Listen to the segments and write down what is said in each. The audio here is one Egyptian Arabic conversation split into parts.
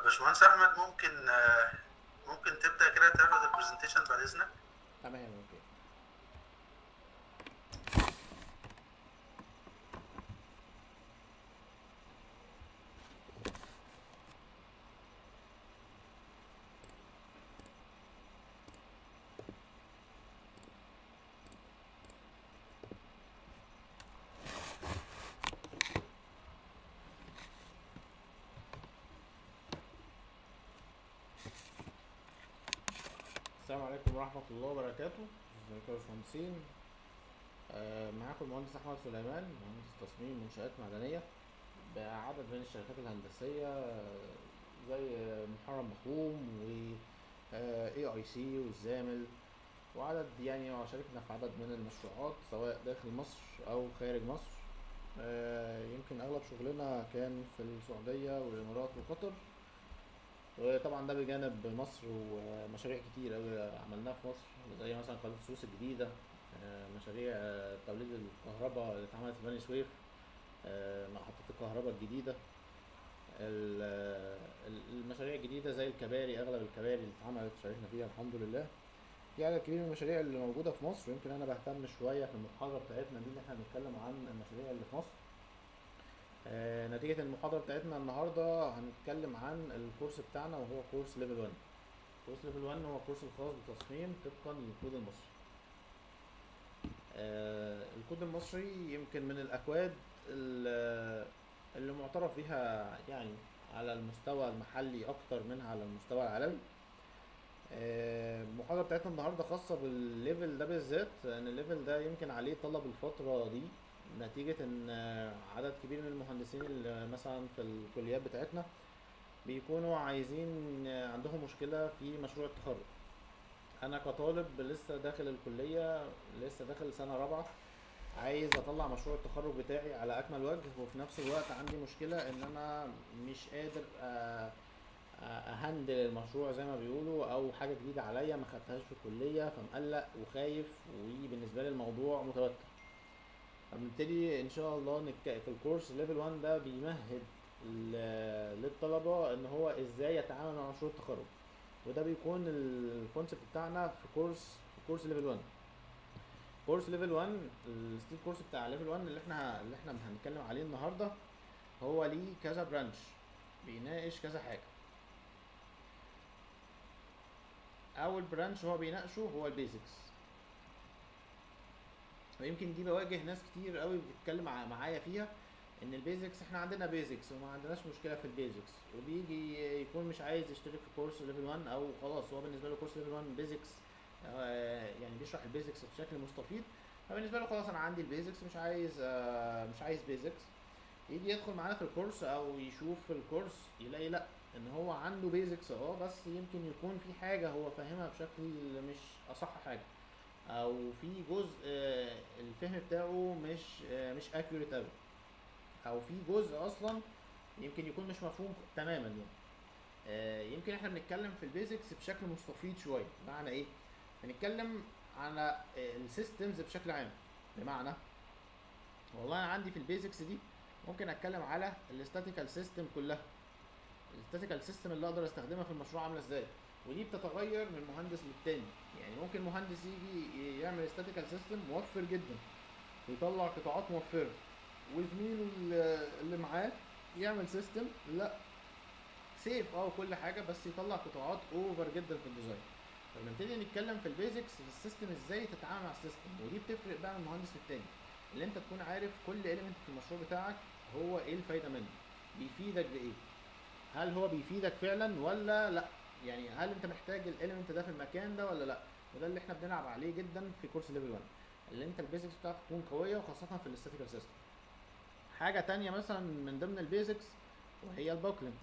باشمهندس احمد ممكن آه، ممكن تبدا كده تعرض البرزنتيشن بعد اذنك تمام اوكي السلام عليكم ورحمة الله وبركاته ازيكم يا باشمهندسين آه، معاكم المهندس أحمد سليمان مهندس تصميم منشآت معدنية بعدد من الشركات الهندسية آه، زي محرم مخروم و اي اي سي والزامل وعدد يعني شاركنا في عدد من المشروعات سواء داخل مصر أو خارج مصر آه، يمكن أغلب شغلنا كان في السعودية والإمارات وقطر وطبعا ده بجانب مصر ومشاريع كتير أوي عملناها في مصر زي مثلا قناة السويس الجديدة آه، مشاريع آه، توليد الكهرباء اللي اتعملت في بني سويف آه، محطة الكهرباء الجديدة ال- ال- المشاريع الجديدة زي الكباري أغلب الكباري اللي اتعملت شاركنا فيها الحمد لله في عدد كبير من المشاريع اللي موجودة في مصر يمكن أنا بهتم شوية في المحاضرة بتاعتنا دي إن احنا هنتكلم عن المشاريع اللي في مصر آه، نتيجة المحاضرة بتاعتنا النهاردة هنتكلم عن الكورس بتاعنا وهو كورس ليفل 1 كورس ليفل 1 هو كورس الخاص بالتصميم طبقا للكود المصري آه، الكود المصري يمكن من الأكواد ال- اللي معترف بها يعني على المستوى المحلي أكتر منها على المستوى العالمي آه، المحاضرة بتاعتنا النهاردة خاصة بالليفل ده بالذات لأن الليفل ده يمكن عليه طلب الفترة دي نتيجة إن آه، عدد كبير من المهندسين اللي مثلا في الكليات بتاعتنا بيكونوا عايزين آه، عندهم مشكلة في مشروع التخرج أنا كطالب لسه داخل الكلية لسه داخل سنة رابعة عايز أطلع مشروع التخرج بتاعي على أكمل وجه وفي نفس الوقت عندي مشكلة إن أنا مش قادر آه، اهندل المشروع زي ما بيقولوا او حاجه جديده عليا ما خدتهاش في الكليه فمقلق وخايف وبالنسبه لي الموضوع متوتر فبنبتدي ان شاء الله نك... في الكورس ليفل 1 ده بيمهد ل- للطلبه ان هو ازاي يتعامل مع مشروع التخرج وده بيكون الكونسيبت بتاعنا في كورس في كورس ليفل 1 كورس ليفل 1 الستيل كورس بتاع ليفل 1 اللي احنا اللي احنا هنتكلم عليه النهارده هو ليه كذا برانش بيناقش كذا حاجه اول برانش هو بيناقشه هو البيزكس ويمكن دي بواجه ناس كتير قوي بتتكلم مع- معايا فيها ان البيزكس احنا عندنا بيزكس وما عندناش مشكله في البيزكس وبيجي يكون مش عايز يشترك في كورس ليفل 1 او خلاص هو بالنسبه له كورس ليفل 1 بيزكس يعني بيشرح البيزكس بشكل مستفيض فبالنسبه له خلاص انا عندي البيزكس مش عايز آه، مش عايز بيزكس يجي يدخل معانا في الكورس او يشوف في الكورس يلاقي لا ان هو عنده بيزكس اه بس يمكن يكون في حاجه هو فاهمها بشكل مش اصح حاجه او في جزء آه، الفهم بتاعه مش آه، مش اكيوريت قوي او في جزء اصلا يمكن يكون مش مفهوم تماما يعني آه، يمكن احنا بنتكلم في البيزكس بشكل مستفيض شويه بمعنى ايه بنتكلم على السيستمز بشكل عام بمعنى والله انا عندي في البيزكس دي ممكن اتكلم على الاستاتيكال سيستم كلها الاستاتيكال سيستم اللي اقدر استخدمها في المشروع عامله ازاي ودي بتتغير من مهندس للتاني يعني ممكن مهندس يجي يعمل استاتيكال سيستم موفر جدا ويطلع قطاعات موفره وزميله اللي- اللي معاه يعمل سيستم لا سيف اه وكل حاجه بس يطلع قطاعات اوفر جدا في الديزاين فبنبتدي نتكلم في البيزكس في السيستم ازاي تتعامل مع السيستم ودي بتفرق بقى من مهندس للتاني اللي انت تكون عارف كل اليمنت في المشروع بتاعك هو ايه الفايده منه بيفيدك بايه هل هو بيفيدك فعلا ولا لا يعني هل انت محتاج الاليمنت ده في المكان ده ولا لا وده اللي احنا بنلعب عليه جدا في كورس ليفل 1 اللي انت البيزكس بتاعتك تكون قويه وخاصه في الاستاتيكال سيستم حاجه تانية مثلا من ضمن البيزكس وهي البوكلينج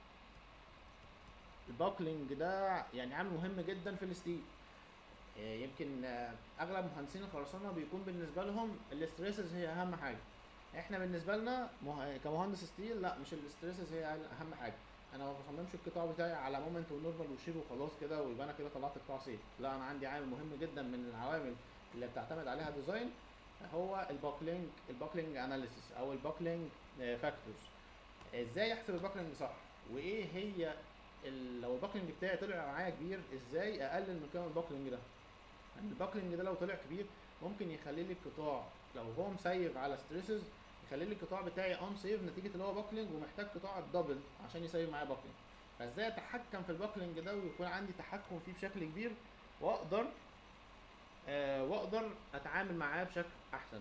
البوكلينج ده يعني عامل مهم جدا في الستيل آه، يمكن آه، اغلب مهندسين الخرسانه بيكون بالنسبه لهم الاستريسز هي اهم حاجه احنا بالنسبه لنا مه... كمهندس ستيل لا مش الاستريسز هي اهم حاجه انا ما بصممش القطاع بتاعي على مومنت ونورمال وشير وخلاص كده ويبقى انا كده طلعت قطاع سيف لا انا عندي عامل مهم جدا من العوامل اللي بتعتمد عليها ديزاين هو الباكلينج الباكلينج اناليسيس او الباكلينج فاكتورز ازاي احسب الباكلينج صح وايه هي ال- لو الباكلينج بتاعي طلع معايا كبير ازاي اقلل من كم الباكلينج ده لان الباكلينج ده لو طلع كبير ممكن يخلي لي القطاع لو هو مسيف على ستريسز يخلي لي القطاع بتاعي ان سيف نتيجه اللي هو باكلينج ومحتاج قطاع الدبل عشان يسيف معايا باكلينج فازاي اتحكم في الباكلينج ده ويكون عندي تحكم فيه بشكل كبير واقدر آه واقدر اتعامل معاه بشكل احسن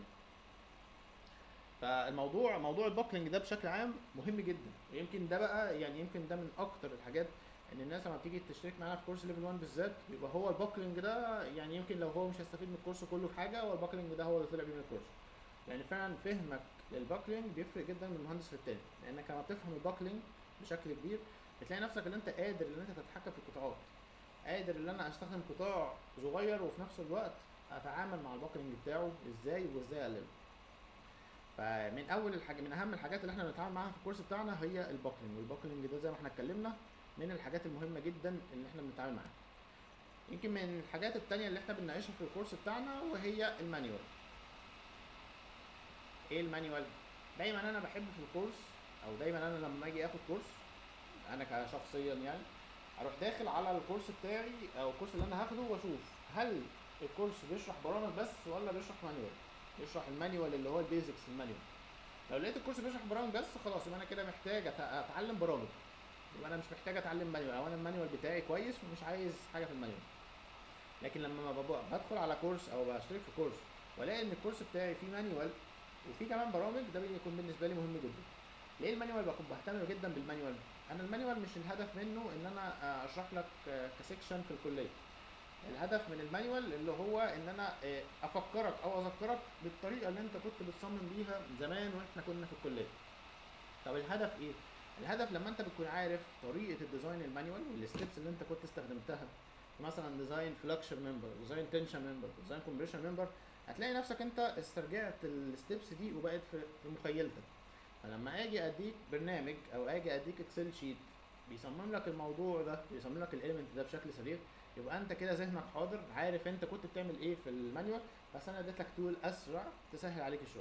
فالموضوع موضوع الباكلينج ده بشكل عام مهم جدا يمكن ده بقى يعني يمكن ده من اكتر الحاجات ان الناس لما بتيجي تشترك معانا في كورس ليفل 1 بالذات بيبقى هو الباكلينج ده يعني يمكن لو هو مش هيستفيد من الكورس كله في حاجه هو الباكلينج ده هو اللي طلع بيه من الكورس يعني فعلا فهمك للباكلينج بيفرق جدا من المهندس للتاني لانك لما بتفهم الباكلينج بشكل كبير بتلاقي نفسك ان انت قادر ان انت تتحكم في القطاعات قادر ان انا استخدم قطاع صغير وفي نفس الوقت اتعامل مع الباكلينج بتاعه ازاي وازاي اقلله فمن اول الحاجه من اهم الحاجات اللي احنا بنتعامل معاها في الكورس بتاعنا هي الباكلينج والباكلينج ده زي ما احنا اتكلمنا من الحاجات المهمه جدا اللي احنا بنتعامل معاها يمكن من الحاجات التانية اللي احنا بنناقشها في الكورس بتاعنا وهي المانيوال ايه المانيوال دايما انا بحب في الكورس او دايما انا لما اجي اخد كورس انا كشخصيا يعني اروح داخل على الكورس بتاعي او الكورس اللي انا هاخده واشوف هل الكورس بيشرح برامج بس ولا بيشرح مانيوال بيشرح المانيوال اللي هو البيزكس المانيوال لو لقيت الكورس بيشرح برامج بس خلاص يبقى انا كده محتاج أت- اتعلم برامج يبقى انا مش محتاج اتعلم مانيوال او انا المانيوال بتاعي كويس ومش عايز حاجه في المانيوال لكن لما ببقى بدخل على كورس او بشترك في كورس والاقي ان الكورس بتاعي فيه مانيوال وفيه كمان برامج ده بيكون بالنسبه لي مهم جدا ليه المانيوال بكون بهتم جدا بالمانيوال انا المانيوال مش الهدف منه ان انا آه، اشرح لك آه، كسيكشن في الكليه الهدف من المانيوال اللي هو ان انا آه، افكرك او اذكرك بالطريقه اللي انت كنت بتصمم بيها زمان واحنا كنا في الكليه طب الهدف ايه الهدف لما انت بتكون عارف طريقه الديزاين المانيوال والستبس اللي انت كنت استخدمتها مثلا ديزاين فلكشر ممبر ديزاين تنشن ممبر ديزاين كومبريشن ممبر هتلاقي نفسك انت استرجعت الستبس دي وبقت في في مخيلتك فلما اجي اديك برنامج او اجي اديك اكسل شيت بيصمم لك الموضوع ده بيصمم لك الاليمنت ده بشكل سريع يبقى انت كده ذهنك حاضر عارف انت كنت بتعمل ايه في المانيوال بس انا اديت لك تول اسرع تسهل عليك الشغل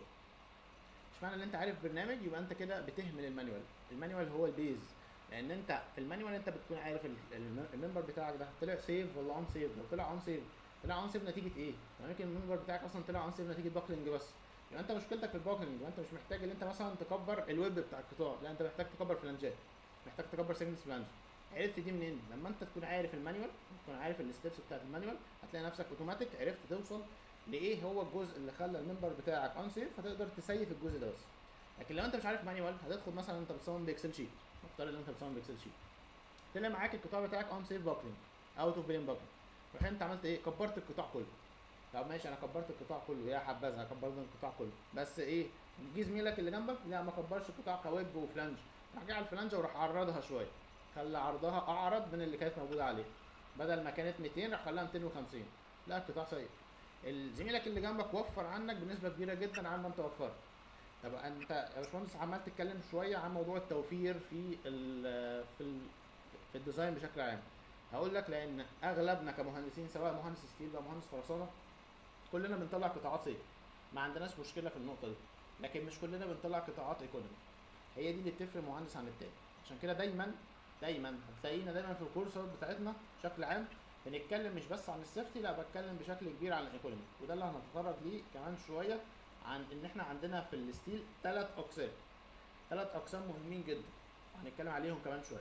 مش معنى ان انت عارف برنامج يبقى انت كده بتهمل المانيوال المانيوال هو البيز لان انت في المانيوال انت بتكون عارف ال- الم- الممبر بتاعك ده طلع سيف ولا اون سيف لو طلع اون سيف طلع اون سيف نتيجه ايه يعني يمكن الممبر بتاعك اصلا طلع اون سيف نتيجه باكلينج بس يبقى انت مشكلتك في الباكلينج يبقى انت مش محتاج ان انت مثلا تكبر الويب بتاع القطاع لا انت محتاج تكبر فلانجات محتاج تكبر سيجنس فلانج عرفت دي منين لما انت تكون عارف المانيوال تكون عارف الستبس بتاعت المانيوال هتلاقي نفسك اوتوماتيك عرفت توصل لايه هو الجزء اللي خلى الممبر بتاعك اون سيف فتقدر تسيف الجزء ده بس لكن لو انت مش عارف مانيوال هتدخل مثلا انت بتصمم باكسل شيت نفترض ان انت بتصمم باكسل شيت طلع معاك القطاع بتاعك اون سيف باكلينج اوت اوف بلين باكلينج رحت انت عملت ايه كبرت القطاع كله طب ماشي انا كبرت القطاع كله يا حبذا كبرت القطاع كله بس ايه جه زميلك اللي جنبك لا ما كبرش القطاع كويب وفلانج راح جه على الفلانجه وراح عرضها شويه خلى عرضها اعرض من اللي كانت موجوده عليه بدل ما كانت 200 راح خلاها 250 لا القطاع سيء زميلك اللي جنبك وفر عنك بنسبه كبيره جدا عن ما انت وفرت طب انت يا باشمهندس عمال تتكلم شويه عن موضوع التوفير في ال في ال في الديزاين بشكل عام هقول لك لان اغلبنا كمهندسين سواء مهندس ستيل او مهندس خرسانه كلنا بنطلع قطاعات سيف ما عندناش مشكله في النقطه دي لكن مش كلنا بنطلع قطاعات ايكونومي هي دي اللي بتفرق مهندس عن التاني عشان كده دايما دايما هتلاقينا دايما في الكورسات بتاعتنا بشكل عام بنتكلم مش بس عن السيفتي لا بتكلم بشكل كبير عن الايكونومي وده اللي هنتطرق ليه كمان شويه عن ان احنا عندنا في الستيل ثلاث اقسام ثلاث اقسام مهمين جدا هنتكلم عليهم كمان شويه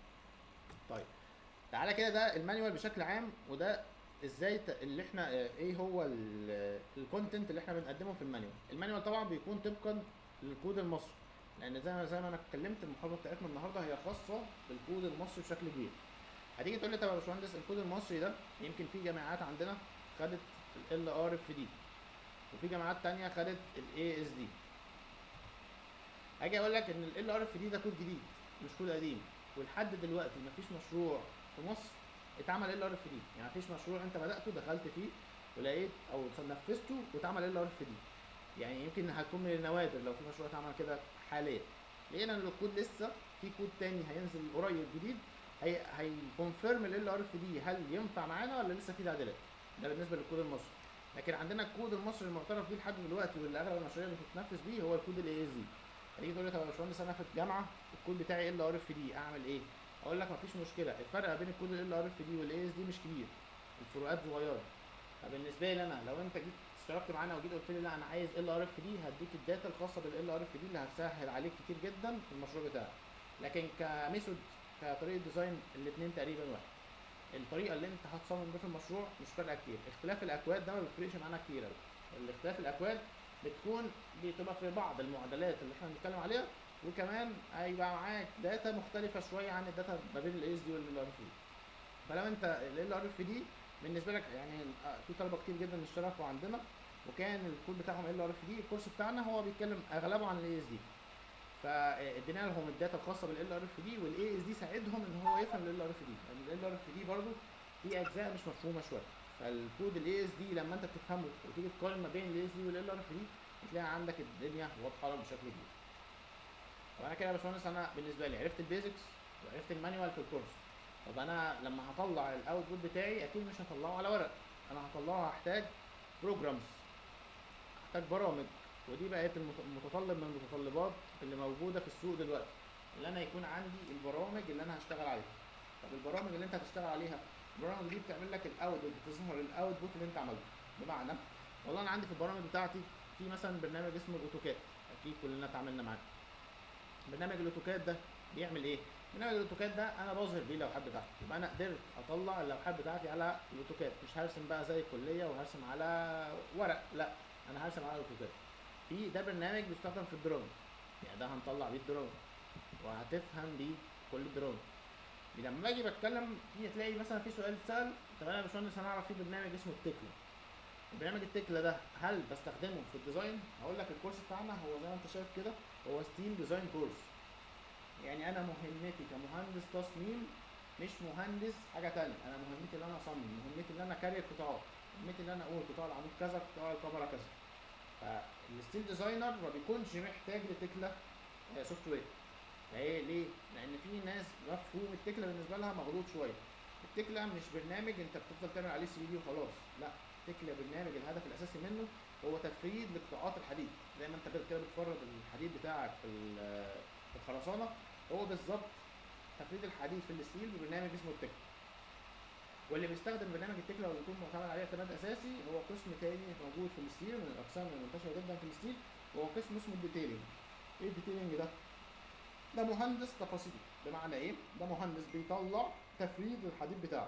طيب تعالى كده ده المانيوال بشكل عام وده ازاي ت- اللي احنا اه، ايه هو الكونتنت اللي احنا بنقدمه في المانيوال المانيوال طبعا بيكون طبقا للكود المصري لان زي ما زي ما انا اتكلمت المحاضره بتاعتنا النهارده هي خاصه بالكود المصري بشكل كبير هتيجي تقول لي طب يا باشمهندس الكود المصري ده يمكن في جامعات عندنا خدت ال ار اف دي وفي جامعات تانية خدت الاي اس دي اجي اقول لك ان ال ار اف دي ده كود جديد مش كود قديم ولحد دلوقتي مفيش مشروع في مصر اتعمل ال ار اف دي يعني مفيش مشروع انت بداته دخلت فيه ولقيت او نفذته واتعمل ال ار اف دي يعني يمكن هتكون من النوادر لو في مشروع اتعمل كده حاليا لقينا ان الكود لسه في كود تاني هينزل قريب جديد هي هيكونفيرم ال ار اف دي هل ينفع معانا ولا لسه في تعديلات ده بالنسبه للكود المصري لكن عندنا الكود المصري المعترف بيه لحد دلوقتي واللي اغلب المشاريع اللي بتتنفذ بيه هو الكود الاي اس دي هتيجي تقول لي طب يا باشمهندس انا في الجامعه الكود بتاعي ال ار اف دي اعمل ايه؟ اقول لك مفيش مشكله الفرق ما بين الكود ال ار اف دي والاي اس دي مش كبير الفروقات صغيره فبالنسبه لي انا لو انت جيت اشتركت معانا وجيت قلت لي لا انا عايز ال ار اف دي هديك الداتا الخاصه بالال ار اف دي اللي هتسهل عليك كتير جدا في المشروع بتاعك لكن كميثود كطريقه ديزاين الاثنين تقريبا واحد الطريقه اللي انت هتصمم بيها في المشروع مش فارقه كتير اختلاف الاكواد ده ما بيفرقش معانا كتير قوي الاختلاف الاكواد بتكون بتبقى في بعض المعادلات اللي احنا بنتكلم عليها وكمان هيبقى معاك داتا مختلفه شويه عن الداتا ما بين الاس دي والال ار اف دي فلو انت ال ار اف دي بالنسبه لك يعني في طلبه كتير جدا اشتركوا عندنا وكان الكود بتاعهم ال ار اف دي الكورس بتاعنا هو بيتكلم اغلبه عن الاي اس دي فادينا لهم الداتا الخاصه بالال ار اف دي والاي اس دي ساعدهم ان هو يفهم الال ار اف دي لان الال ار اف دي برضه في اجزاء مش مفهومه شويه فالكود الاي اس دي لما انت بتفهمه وتيجي تقارن ما بين الاي اس دي والال ار اف دي بتلاقي عندك الدنيا واضحه لك بشكل كبير وانا كده يا باشمهندس انا بالنسبه لي عرفت البيزكس وعرفت المانيوال في الكورس طب انا لما هطلع الاوتبوت بتاعي اكيد مش هطلعه على ورق انا هطلعه هحتاج بروجرامز هحتاج برامج ودي بقت المتطلب من المتطلبات اللي موجوده في السوق دلوقتي اللي انا يكون عندي البرامج اللي انا هشتغل عليها طب البرامج اللي انت هتشتغل عليها البرامج دي بتعمل لك الاوتبوت بتظهر الاوتبوت اللي انت عملته بمعنى والله انا عندي في البرامج بتاعتي في مثلا برنامج اسمه الاوتوكاد اكيد كلنا اتعاملنا معاه برنامج الاوتوكاد ده بيعمل ايه برنامج الاوتوكاد ده انا بظهر بيه اللوحات بتاعتي يبقى انا قدرت اطلع اللوحات بتاعتي على الاوتوكاد مش هرسم بقى زي الكليه وهرسم على ورق لا انا هرسم على الاوتوكاد في ده برنامج بيستخدم في الدرون يعني ده هنطلع بيه الدرون وهتفهم بيه كل الدرون لما اجي بتكلم في هتلاقي مثلا في سؤال اتسال طب انا يا باشمهندس هنعرف في برنامج اسمه التكلا برنامج التكلا ده هل بستخدمه في الديزاين هقول لك الكورس بتاعنا هو زي ما انت شايف كده هو ستيل ديزاين كورس يعني انا مهمتي كمهندس تصميم مش مهندس حاجه تانية انا مهمتي ان انا اصمم مهمتي ان انا كاري القطاعات مهمتي ان انا اقول قطاع العمود كذا قطاع الكاميرا كذا فالستيل ديزاينر ما بيكونش محتاج لتكلا سوفت وير ليه ليه لان في ناس مفهوم التكلا بالنسبه لها مغلوط شويه التكلا مش برنامج انت بتفضل تعمل عليه 3 دي وخلاص لا تكلا برنامج الهدف الاساسي منه هو تفريد لقطاعات الحديد زي ما انت كده بتفرد الحديد بتاعك في في الخرسانه هو بالظبط تفريد الحديد في الستيل ببرنامج اسمه التكلا واللي بيستخدم برنامج التكلا واللي يكون معتمد عليه اعتماد اساسي هو قسم تاني موجود في الستيل من الاقسام المنتشره جدا في الستيل وهو قسم اسمه الديتيلنج ايه الديتيلنج ده؟ ده مهندس تفاصيل بمعنى ايه؟ ده مهندس بيطلع تفريد الحديد بتاعه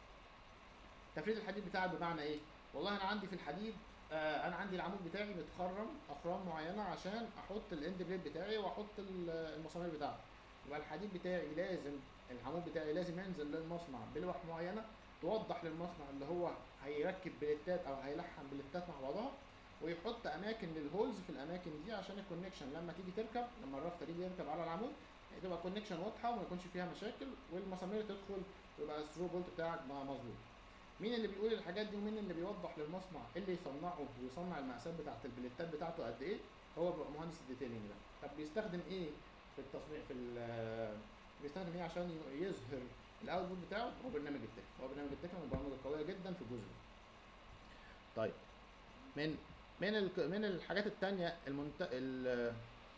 تفريد الحديد بتاعه بمعنى ايه؟ والله انا عندي في الحديد آه انا عندي العمود بتاعي متخرم اخرام معينه عشان احط الاند بليد بتاعي واحط المسامير بتاعته يبقى الحديد بتاعي لازم العمود بتاعي لازم ينزل للمصنع بلوح معينه توضح للمصنع اللي هو هيركب بليتات او هيلحم بليتات مع بعضها ويحط اماكن للهولز في الاماكن دي عشان الكونكشن لما تيجي تركب لما الرافتر يجي يركب على العمود تبقى الكونكشن واضحه وما يكونش فيها مشاكل والمسامير تدخل ويبقى الثرو بولت بتاعك مظبوط مين اللي بيقول الحاجات دي ومين اللي بيوضح للمصنع اللي يصنعه ويصنع المقاسات بتاعت البليتات بتاعته قد ايه هو مهندس الديتيلنج ده طب بيستخدم ايه في التصميم في بيستخدم ايه عشان يظهر الاوتبوت بتاعه هو برنامج التك هو برنامج التك من البرامج القويه جدا في الجزء ده طيب من من ال... من الحاجات التانية المنت... ال...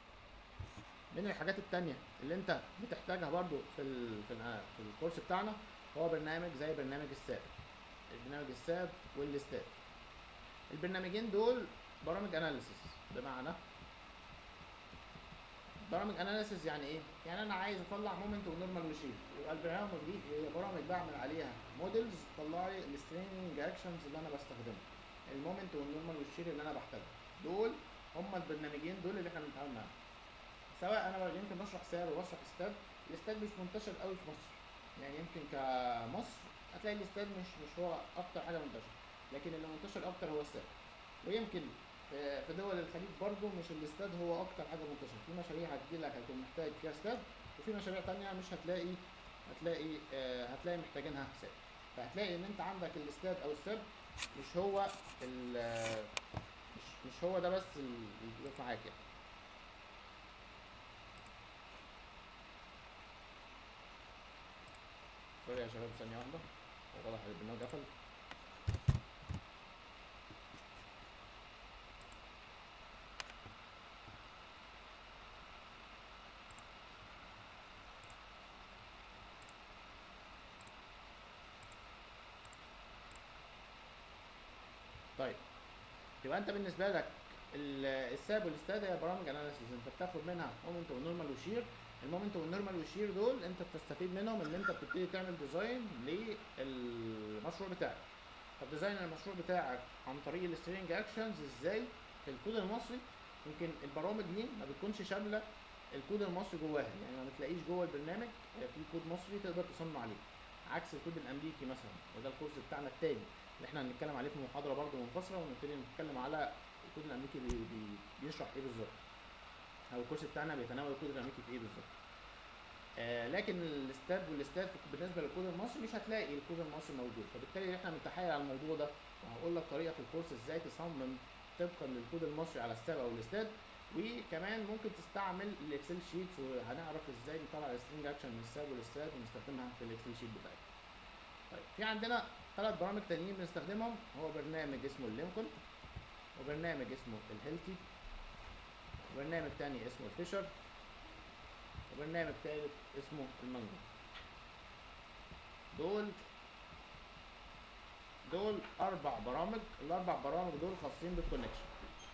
من الحاجات التانية اللي انت بتحتاجها برضو في ال... في, ال... في الكورس بتاعنا هو برنامج زي برنامج الساب البرنامج الساب والاستاب البرنامجين دول برامج اناليسيس بمعنى برامج اناليسيس يعني ايه؟ يعني انا عايز اطلع مومنت ونورمال وشيب يبقى البرامج دي هي برامج بعمل عليها موديلز تطلع لي الستريننج اكشنز اللي انا بستخدمها المومنت والنورمال والشير اللي انا بحتاجها دول هم البرنامجين دول اللي احنا بنتعامل معاهم سواء انا يمكن بشرح سعر وبشرح استاد الاستاد مش منتشر قوي في مصر يعني يمكن كمصر هتلاقي الاستاد مش مش هو اكتر حاجه منتشره لكن اللي منتشر اكتر هو السعر ويمكن في دول الخليج برضو مش الاستاد هو اكتر حاجه منتشره في مشاريع هتجيلك هيكون محتاج فيها استاد وفي مشاريع تانية مش هتلاقي هتلاقي آه هتلاقي محتاجينها ساب فهتلاقي ان انت عندك الاستاد او الساب مش هو ال مش, مش هو ده بس اللي بيقف معاك يعني سوري يا شباب ثانية واحدة واضح ان البرنامج قفل يبقى انت بالنسبه لك ال- الساب والاستاد هي برامج اناليسيز انت بتاخد منها مومنت والنورمال وشير المومنت والنورمال والشير دول انت بتستفيد منهم ان انت بتبتدي تعمل ديزاين للمشروع بتاعك طب ديزاين المشروع بتاعك عن طريق السترينج اكشنز ازاي في الكود المصري يمكن البرامج دي ما بتكونش شامله الكود المصري جواها يعني ما بتلاقيش جوه البرنامج في كود مصري تقدر تصمم عليه عكس الكود الامريكي مثلا وده الكورس بتاعنا التاني اللي احنا هنتكلم عليه في محاضره برضه منفصله ونبتدي نتكلم على الكود الامريكي بي بي بيشرح ايه بالظبط او الكورس بتاعنا بيتناول الكود الامريكي في ايه بالظبط آه لكن الاستاب والاستاب بالنسبه للكود المصري مش هتلاقي الكود المصري موجود فبالتالي احنا بنتحايل على الموضوع ده وهقول لك طريقه في الكورس ازاي تصمم طبقا للكود المصري على الستاب او الاستاد وكمان ممكن تستعمل الاكسل شيتس وهنعرف ازاي نطلع السترينج اكشن من الساب والاستاد ونستخدمها في الاكسل شيت بتاعتنا طيب في عندنا ثلاث برامج تانيين بنستخدمهم هو برنامج اسمه اللينكولن وبرنامج اسمه الهيلتي وبرنامج تاني اسمه الفيشر وبرنامج تالت اسمه المانجو دول دول اربع برامج الاربع برامج دول خاصين بالكونكشن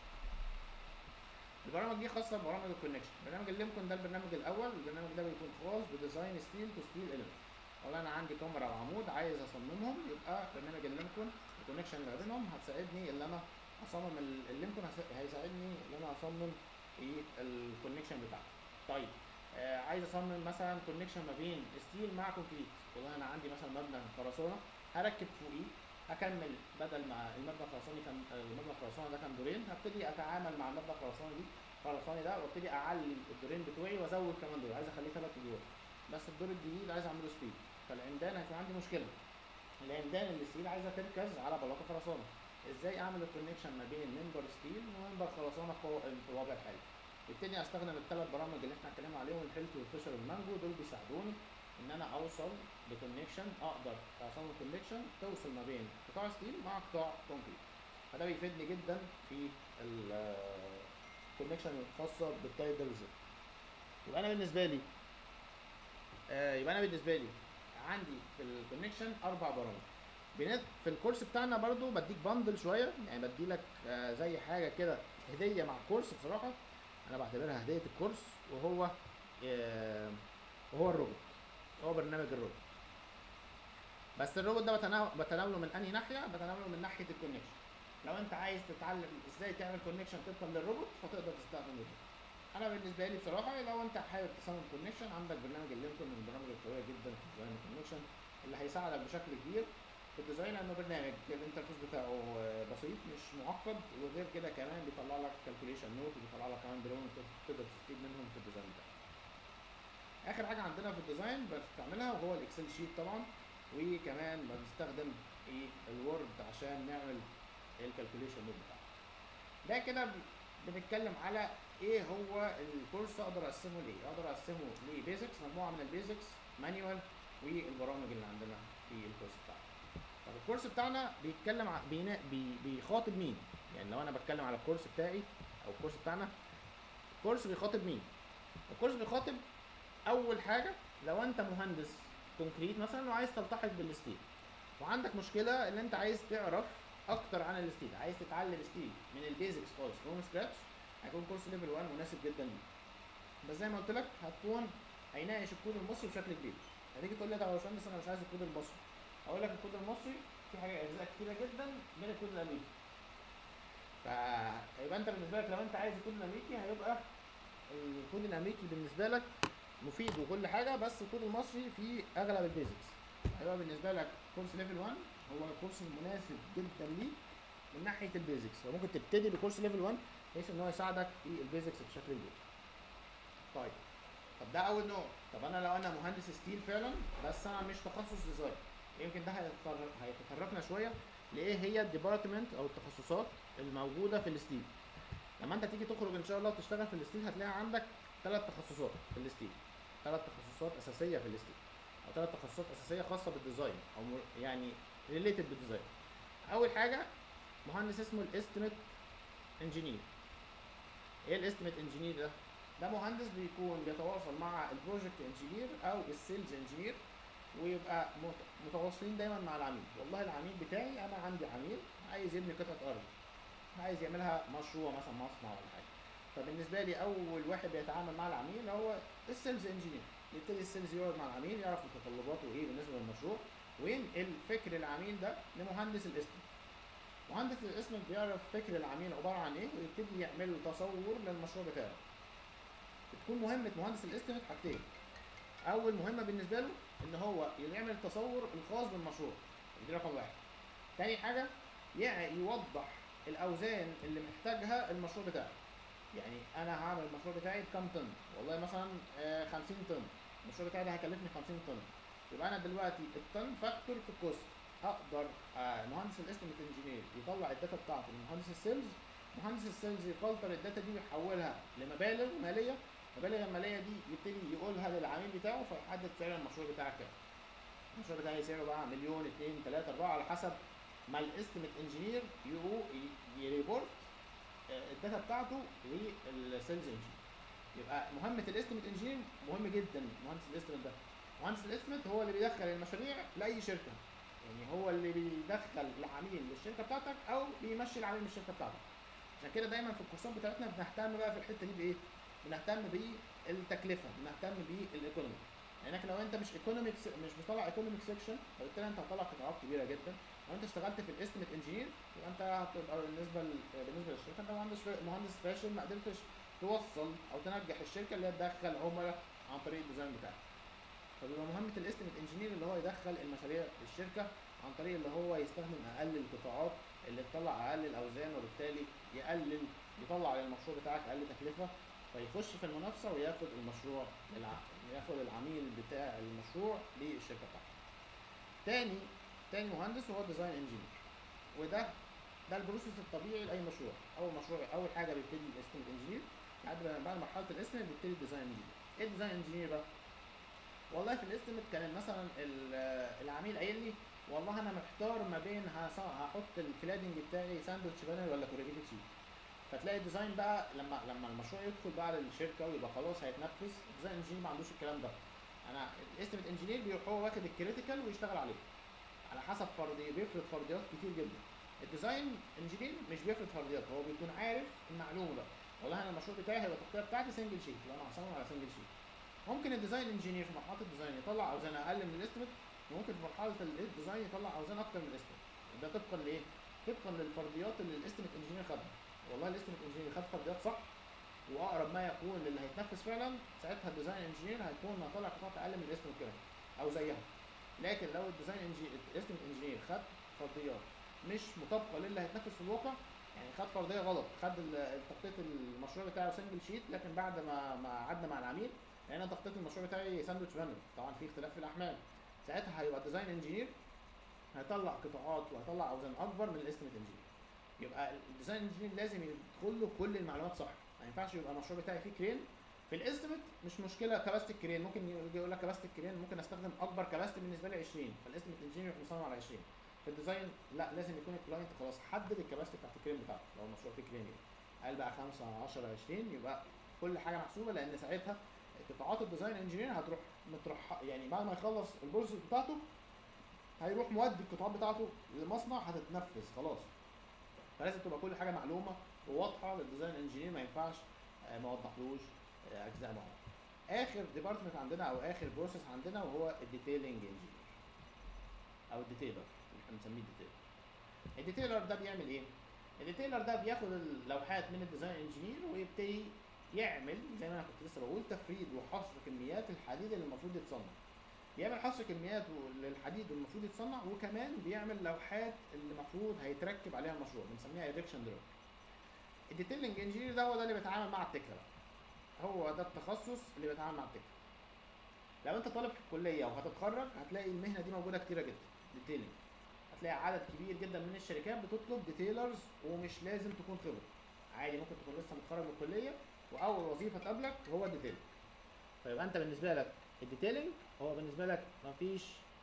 البرامج دي خاصه ببرامج الكونكشن برنامج اللينكولن ده البرنامج الاول البرنامج ده بيكون خاص بديزاين ستيل تو ستيل اليمنت والله انا عندي كاميرا وعمود عايز اصممهم يبقى برنامج اللينكولن الكونكشن اللي ما بينهم هتساعدني ان انا اصمم ال- اللينكولن هس- هيساعدني ان انا اصمم ايه الكونكشن بتاعته طيب آه عايز اصمم مثلا كونكشن ما بين ستيل مع كونكريت والله انا عندي مثلا مبنى خرسانه هركب فوقيه هكمل بدل ما المبنى الخرساني كان آه، المبنى الخرساني ده كان دورين هبتدي اتعامل مع المبنى الخرساني دي الخرساني ده وابتدي اعلي الدورين بتوعي وازود كمان دور عايز اخليه ثلاث ادوار بس الدور الجديد عايز اعمله ستيل فالعمدان هيكون عندي مشكله العمدان اللي ستيل عايزه تركز على بلاطه خرسانه ازاي اعمل الكونكشن ما بين منبر ستيل ومنبر خرسانه في في الوضع الحالي ابتدي استخدم الثلاث برامج اللي احنا اتكلمنا عليهم الهيلث والفيشر والمانجو دول بيساعدوني ان انا اوصل بكونكشن اقدر اصمم كونكشن توصل ما بين قطاع ستيل مع قطاع كونكريت فده بيفيدني جدا في الكونكشن الخاصه بالتايب ده بالذات يبقى انا بالنسبه لي آه يبقى انا بالنسبه لي عندي في الكونكشن اربع برامج بنت في الكورس بتاعنا برضو بديك باندل شويه يعني بدي لك آه زي حاجه كده هديه مع الكورس بصراحه انا بعتبرها هديه الكورس وهو آه وهو الروبوت هو برنامج الروبوت بس الروبوت ده بتناول بتناوله من انهي ناحيه بتناوله من ناحيه الكونكشن لو انت عايز تتعلم ازاي تعمل كونكشن طبقا للروبوت فتقدر تستخدم الروبوت انا بالنسبه لي بصراحه لو انت حابب تصمم كونكشن عندك برنامج اللينكولن من البرامج القويه جدا في ديزاين الكونكشن اللي هيساعدك بشكل كبير في الديزاين لانه برنامج الانترفيس بتاعه آه، بسيط مش معقد وغير كده كمان بيطلع لك كالكوليشن نوت وبيطلع لك كمان دروين تقدر تستفيد منهم في الديزاين بتاعك اخر حاجه عندنا في الديزاين بنستعملها وهو الاكسل شيت طبعا وكمان بنستخدم ايه الوورد عشان نعمل الكالكوليشن نوت بتاعنا ده كده ب- بنتكلم على ايه هو الكورس اقدر اقسمه لايه اقدر اقسمه لبيزكس مجموعه من البيزكس مانيوال والبرامج اللي عندنا في الكورس بتاعنا طب الكورس بتاعنا بيتكلم ع- بينا بي بيخاطب مين يعني لو انا بتكلم على الكورس بتاعي او الكورس بتاعنا الكورس بيخاطب مين الكورس بيخاطب اول حاجه لو انت مهندس كونكريت مثلا وعايز تلتحق بالستيل وعندك مشكله ان انت عايز تعرف اكتر عن الستيل عايز تتعلم ستيل من البيزكس خالص فروم سكراتش هيكون كورس ليفل 1 مناسب جدا ليك بس زي ما قلت لك هتكون هيناقش الكود المصري بشكل كبير هتيجي تقول لي طب يا باشمهندس انا مش عايز الكود المصري اقول لك الكود المصري في حاجه اجزاء كتيره جدا من الكود الامريكي فيبقى انت بالنسبه لك لو انت عايز الكود الامريكي هيبقى الكود الامريكي بالنسبه لك مفيد وكل حاجه بس الكود المصري فيه اغلب البيزكس هيبقى بالنسبه لك كورس ليفل 1 هو الكورس المناسب جدا ليك من ناحيه البيزكس فممكن تبتدي بكورس ليفل 1 بحيث ان هو يساعدك في البيزكس بشكل كبير طيب طب ده اول نوع طب انا لو انا مهندس ستيل فعلا بس انا مش تخصص ديزاين يمكن ده هيتطرق هيتطرقنا شويه لايه هي الديبارتمنت او التخصصات الموجوده في الستيل لما انت تيجي تخرج ان شاء الله وتشتغل في الستيل هتلاقي عندك ثلاث تخصصات في الستيل ثلاث تخصصات اساسيه في الستيل او ثلاث تخصصات اساسيه خاصه بالديزاين او مر- يعني ريليتد بالديزاين اول حاجه مهندس اسمه الاستيميت انجينير ايه الاستيميت انجينير ده ده مهندس بيكون بيتواصل مع البروجكت انجينير او السيلز انجينير ويبقى مت- متواصلين دايما مع العميل والله العميل بتاعي انا عندي عميل عايز يبني قطعه ارض عايز يعملها مشروع مثلا مصنع ولا حاجه فبالنسبه لي اول واحد بيتعامل مع العميل هو السيلز انجينير يبتدي السيلز يقعد مع العميل يعرف متطلباته ايه بالنسبه للمشروع وينقل فكر العميل ده لمهندس الاسم مهندس الاسم بيعرف فكر العميل عباره عن ايه ويبتدي يعمل تصور للمشروع بتاعه بتكون مهمه مهندس الاستيميت حاجتين اول مهمه بالنسبه له ان هو يعمل التصور الخاص بالمشروع دي رقم واحد تاني حاجه يع- يوضح الاوزان اللي محتاجها المشروع بتاعه يعني انا هعمل المشروع بتاعي بكام طن والله مثلا آه، 50 طن المشروع بتاعي ده هيكلفني 50 طن يبقى انا دلوقتي الطن فاكتور في الكوست اقدر آه، مهندس الاستيميت انجينير يطلع الداتا بتاعته لمهندس السيلز مهندس السيلز يفلتر الداتا دي ويحولها لمبالغ ماليه المبالغ الماليه دي يبتدي يقولها للعميل بتاعه فيحدد سعر المشروع بتاعك كام المشروع بتاعي سعره بقى مليون اتنين تلاته اربعه على حسب ما الاستيميت انجينير يريبورت آه، الداتا بتاعته للسيلز انجينير يبقى مهمه الاستيميت انجينير مهم جدا مهندس الاستيميت ده مهندس الاستيميت هو اللي بيدخل المشاريع لاي شركه يعني هو اللي بيدخل العميل للشركه بتاعتك او بيمشي العميل من الشركه بتاعتك عشان كده دايما في الكورسات بتاعتنا بنهتم بقى في الحته دي بايه بنهتم بالتكلفه بنهتم بالايكونومي لانك لو انت مش ايكونوميك مش بتطلع ايكونوميك سيكشن فبالتالي انت هتطلع قطاعات كبيره جدا لو انت اشتغلت في الاستيميت انجينير يبقى انت هتبقى بالنسبه ل... بالنسبه للشركه انت مهندس مهندس فاشل ما قدرتش توصل او تنجح الشركه اللي هي تدخل عملاء عن طريق الديزاين بتاعك فبيبقى مهمه الاستيميت انجينير اللي هو يدخل المشاريع للشركه عن طريق اللي هو يستخدم اقل القطاعات اللي تطلع اقل الاوزان وبالتالي يقلل يطلع للمشروع بتاعك اقل تكلفه فيخش في المنافسه وياخد المشروع للع... ياخد العميل بتاع المشروع للشركه بتاعته. تاني تاني مهندس هو الديزاين انجينير وده ده البروسيس الطبيعي لاي مشروع اول مشروع اول حاجه بيبتدي الاستيميت انجينير بعد بعد مرحله الاستيميت بيبتدي الديزاين انجينير ايه الديزاين انجينير بقى والله في الاستيميت كان مثلا ال- العميل قايل لي والله انا محتار ما بين هص- هحط الكلادنج بتاعي ساندوتش بانل ولا كوريجيتد شيت فتلاقي الديزاين بقى لما لما المشروع يدخل بقى للشركه ويبقى خلاص هيتنفذ الديزاين انجينير ما عندوش الكلام ده انا الاستيميت انجينير بيروح هو واخد الكريتيكال ويشتغل عليه على حسب فرضي بيفرض فرضيات كتير جدا الديزاين انجينير مش بيفرض فرضيات هو بيكون عارف المعلومه بقى والله انا المشروع بتاعي هيبقى التغطيه بتاعتي سنجل شيت يبقى انا هصمم على سنجل شيت ممكن الديزاين انجينير في مرحله الديزاين يطلع اوزان اقل من الاستيميت وممكن في مرحله الديزاين يطلع اوزان اكتر من الاستيميت ده طبقا لايه؟ طبقا للفرضيات اللي الاستيميت انجينير خدها والله الاستيميت انجينير خد فرضيات صح واقرب ما يكون للي هيتنفذ فعلا ساعتها الديزاين انجينير هيكون طالع قطاعات اقل من الاستيميت كمان او زيها لكن لو الديزاين انجينير الاستيميت انجينير خد فرضيات مش مطابقه للي هيتنفذ في الواقع يعني خد فرضيه غلط خد ال- تخطيط المشروع بتاعه سنجل شيت لكن بعد ما ما قعدنا مع العميل لان انا تخطيط المشروع بتاعي ساندوتش بانل طبعا في اختلاف في الاحمال ساعتها هيبقى الديزاين انجينير هيطلع قطاعات وهيطلع اوزان اكبر من الاستيميت انجينير يبقى الديزاين انجينير لازم يدخل له كل المعلومات صح ما ينفعش يبقى المشروع بتاعي فيه كرين في الاستيميت مش مشكله كباستي الكرين ممكن يجي يقول لك كباستي الكرين ممكن استخدم اكبر كباستي بالنسبه لي 20 فالاستيميت انجينير يروح مصمم على 20 في الديزاين لا لازم يكون الكلاينت خلاص حدد الكباستي بتاعت الكرين بتاعته لو المشروع فيه كرين يعني قال بقى 5 10 20 يبقى كل حاجه محسوبه لان ساعتها قطاعات الديزاين انجينير هتروح مترح يعني بعد ما يخلص البروسيس بتاعته هيروح مودي القطاعات بتاعته لمصنع هتتنفذ خلاص فلازم تبقى كل حاجه معلومه وواضحه للديزاين انجينير ما ينفعش آه، ما وضحلوش آه، اجزاء معينه اخر ديبارتمنت عندنا او اخر بروسيس عندنا وهو الديتيلنج انجينير او الديتيلر اللي احنا بنسميه الديتيلر الديتيلر ده بيعمل ايه الديتيلر ده بياخد اللوحات من الديزاين انجينير ويبتدي يعمل زي ما انا كنت لسه بقول تفريد وحصر كميات الحديد اللي المفروض يتصنع بيعمل حصر كميات للحديد اللي المفروض يتصنع وكمان بيعمل لوحات اللي المفروض هيتركب عليها المشروع بنسميها ايركشن دروينج الديتيلنج انجينير ده هو ده اللي بيتعامل مع التكه بقى هو ده التخصص اللي بيتعامل مع التكه لو انت طالب في الكليه وهتتخرج هتلاقي المهنه دي موجوده كتيره جدا ديتيلنج هتلاقي عدد كبير جدا من الشركات بتطلب ديتيلرز ومش لازم تكون خبره عادي ممكن تكون لسه متخرج من الكليه واول وظيفه تقابلك هو الديتيلنج فيبقى انت بالنسبه لك الديتيلنج هو بالنسبه لك مفيش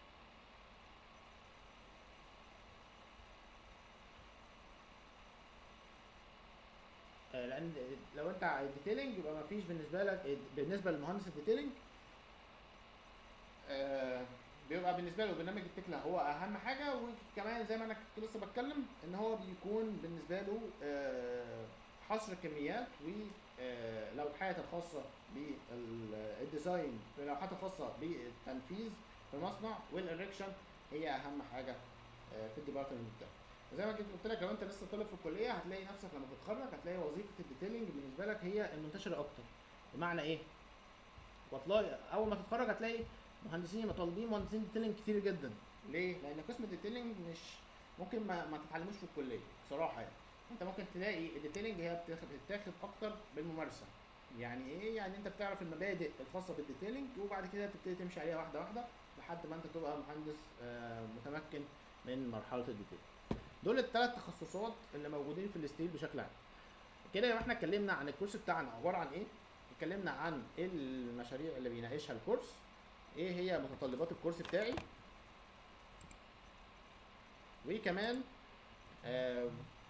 آه، لان لو انت على الديتيلنج يبقى مفيش بالنسبه لك بالنسبه لمهندس الديتيلنج آه، بيبقى بالنسبه له برنامج التكلا هو اهم حاجه وكمان زي ما انا كنت لسه بتكلم ان هو بيكون بالنسبه له آه، حصر الكميات واللوحات الخاصه بالديزاين واللوحات الخاصه بالتنفيذ في المصنع والاريكشن هي اهم حاجه آه، في الديبارتمنت بتاعك زي ما كنت قلت لك لو انت لسه طالب في الكليه هتلاقي نفسك لما تتخرج هتلاقي وظيفه الديتيلنج بالنسبه لك هي المنتشره اكتر بمعنى ايه؟ وتلاقي اول ما تتخرج هتلاقي مهندسين مطالبين مهندسين ديتيلنج كتير جدا ليه؟ لان قسم الديتيلنج مش ممكن ما, ما تتعلموش في الكليه بصراحه يعني انت ممكن تلاقي الديتيلنج هي بتاخد بتتاخد اكتر بالممارسه يعني ايه يعني انت بتعرف المبادئ الخاصه بالديتيلنج وبعد كده تبتدي تمشي عليها واحده واحده لحد ما انت تبقى مهندس آه، متمكن من مرحله الديتيلنج دول الثلاث تخصصات اللي موجودين في الستيل بشكل عام كده يبقى احنا اتكلمنا عن الكورس بتاعنا عباره عن ايه اتكلمنا عن ايه المشاريع اللي بيناقشها الكورس ايه هي متطلبات الكورس بتاعي وكمان آه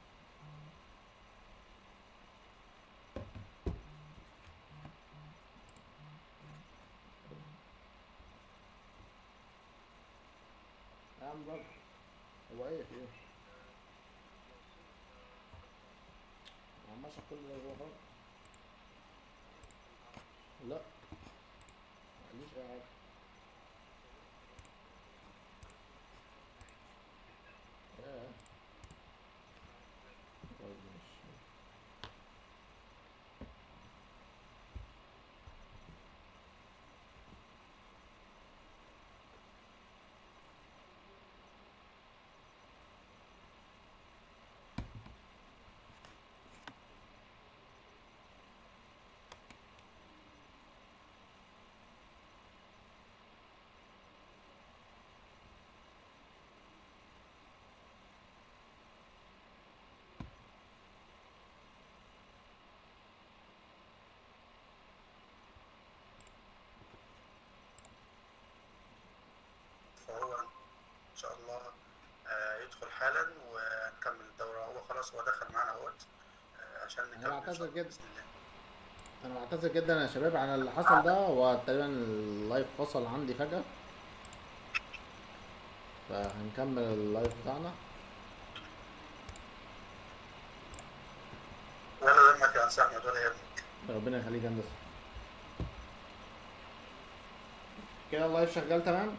يا عم بابا هو ايه في ايه؟ يا عم ماشي كل اللي هو غلط لا معليش اي حاجة ياه. طيب ماشي فهو ان شاء الله آه، يدخل حالا ونكمل الدوره هو خلاص هو دخل معانا اهوت آه، عشان نكمل ان بعتذر شاء الله جدا. باذن الله انا بعتذر جدا يا شباب عن اللي حصل ده وتقريبا اللايف فصل عندي فجأة فهنكمل اللايف بتاعنا ولا يهمك يا انسى احمد ولا يهمك ربنا يخليك يا هندسة كده اللايف شغال تمام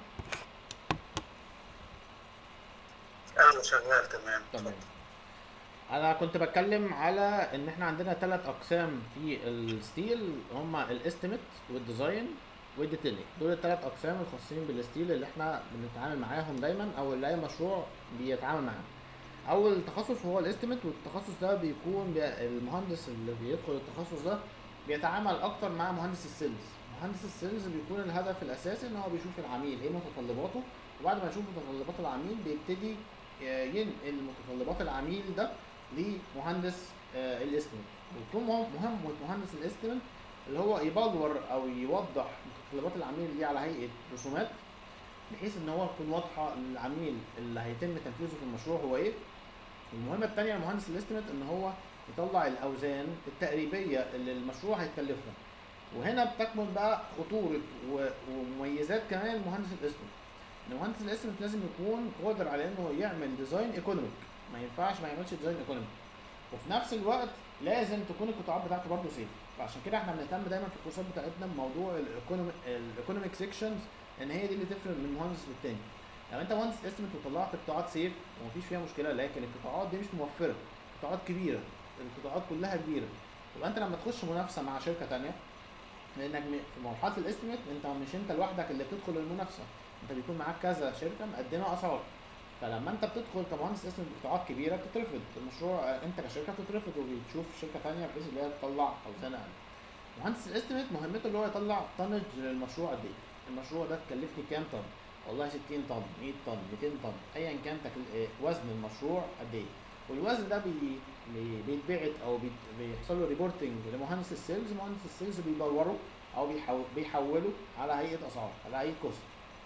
ايوه شغال تمام تمام اتفضل. انا كنت بتكلم على ان احنا عندنا ثلاث اقسام في الستيل هما الاستيميت والديزاين والديتيلنج دول الثلاث اقسام الخاصين بالستيل اللي احنا بنتعامل معاهم دايما او اللي اي مشروع بيتعامل معاهم اول تخصص هو الاستيميت والتخصص ده بيكون بي- المهندس اللي بيدخل التخصص ده بيتعامل اكتر مع مهندس السيلز مهندس السيلز بيكون الهدف الاساسي ان هو بيشوف العميل ايه متطلباته وبعد ما يشوف متطلبات العميل بيبتدي آه، ينقل متطلبات العميل ده لمهندس آه، الاستيميت ويكون مهم مهمة مهندس الاستيميت اللي هو يبلور او يوضح متطلبات العميل دي على هيئه رسومات بحيث ان هو تكون واضحه للعميل اللي هيتم تنفيذه في المشروع هو ايه المهمه الثانيه لمهندس الاستيميت ان هو يطلع الاوزان التقريبيه اللي المشروع هيكلفها وهنا بتكمن بقى خطوره و- ومميزات كمان مهندس الاستيميت ان مهندس الاستيميت لازم يكون قادر على انه يعمل ديزاين ايكونوميك ما ينفعش ما يعملش ديزاين ايكونوميك وفي نفس الوقت لازم تكون القطاعات بتاعته برضه سيف فعشان كده احنا بنهتم دايما في الكورسات بتاعتنا بموضوع الايكونوميك سيكشنز ان هي دي اللي تفرق من مهندس للتاني لو انت مهندس استيميت وطلعت قطاعات سيف ومفيش فيها مشكله لكن القطاعات دي مش موفره قطاعات كبيره القطاعات كلها كبيره يبقى انت لما تخش منافسه مع شركه تانية لانك م- في مرحله الاستيميت انت مش انت لوحدك اللي بتدخل المنافسه انت بيكون معاك كذا شركه مقدمه اسعار فلما انت بتدخل كمهندس اسم بقطاعات كبيره بتترفض المشروع آه، انت كشركه بتترفض وبتشوف شركه تانية بحيث ان هي تطلع اوزان اقل مهندس الاستيميت مهمته اللي هو يطلع طنج للمشروع قد ايه المشروع ده تكلفني كام طن والله 60 طن 100 طن 200 طن ايا كان تكل... آه، وزن المشروع قد ايه والوزن ده بي... بي... بيتبعت او بي... بيحصل له ريبورتنج لمهندس السيلز مهندس السيلز بيدوره او بيحو... بيحوله على هيئه اسعار على هيئه كوست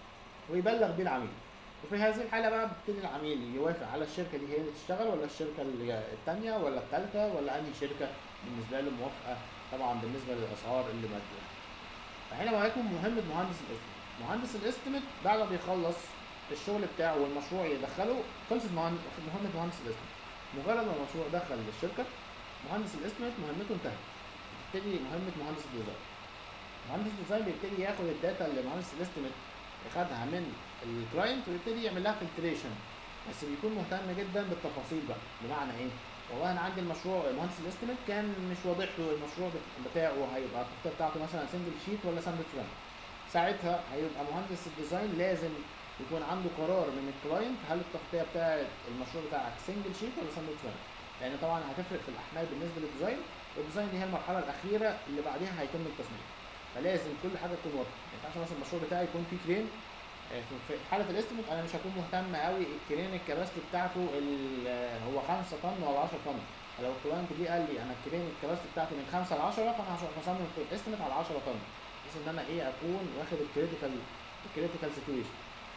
ويبلغ بيه العميل وفي هذه الحالة بقى بيبتدي العميل يوافق على الشركة دي هي اللي تشتغل ولا الشركة اللي التانية ولا التالتة ولا أنهي شركة بالنسبة له موافقة طبعا بالنسبة للأسعار اللي مديها. فهنا بقى يكون مهمة مهندس الاسم مهندس الاستيميت بعد ما بيخلص الشغل بتاعه والمشروع يدخله خلصت مهن- مهمه مهندس الاستيميت مجرد ما المشروع دخل للشركه مهندس الاستيميت مهمته انتهت تبتدي مهمه مهندس الديزاين مهندس الديزاين بيبتدي ياخد الداتا اللي مهندس الاستيميت خدها من الكلاينت ويبتدي يعمل لها فلتريشن بس بيكون مهتم جدا بالتفاصيل بقى بمعنى ايه والله انا عندي المشروع مهندس الاستيميت كان مش واضح له المشروع بتاعه هيبقى التخطيط بتاعته مثلا سنجل شيت ولا ساندوتش فريم ساعتها هيبقى مهندس الديزاين لازم يكون عنده قرار من الكلاينت هل التغطيه بتاعه المشروع بتاعك سنجل شيت ولا ساندوتش فريم لان طبعا هتفرق في الاحمال بالنسبه للديزاين والديزاين دي هي المرحله الاخيره اللي بعدها هيتم التصميم فلازم كل حاجه تكون واضحه ما ينفعش مثلا المشروع بتاعي يكون فيه كرين آه، في- في حاله الاستيميت انا مش هكون مهتم قوي الكرين الكباستي بتاعته ال- آه، هو 5 طن ولا 10 طن لو الكلاينت جه قال لي انا الكرين الكباستي بتاعتي من 5 ل 10 فانا هروح مصمم في الاستيميت على 10 طن بحيث ان انا ايه اكون واخد الكريتيكال الكريتيكال سيتويشن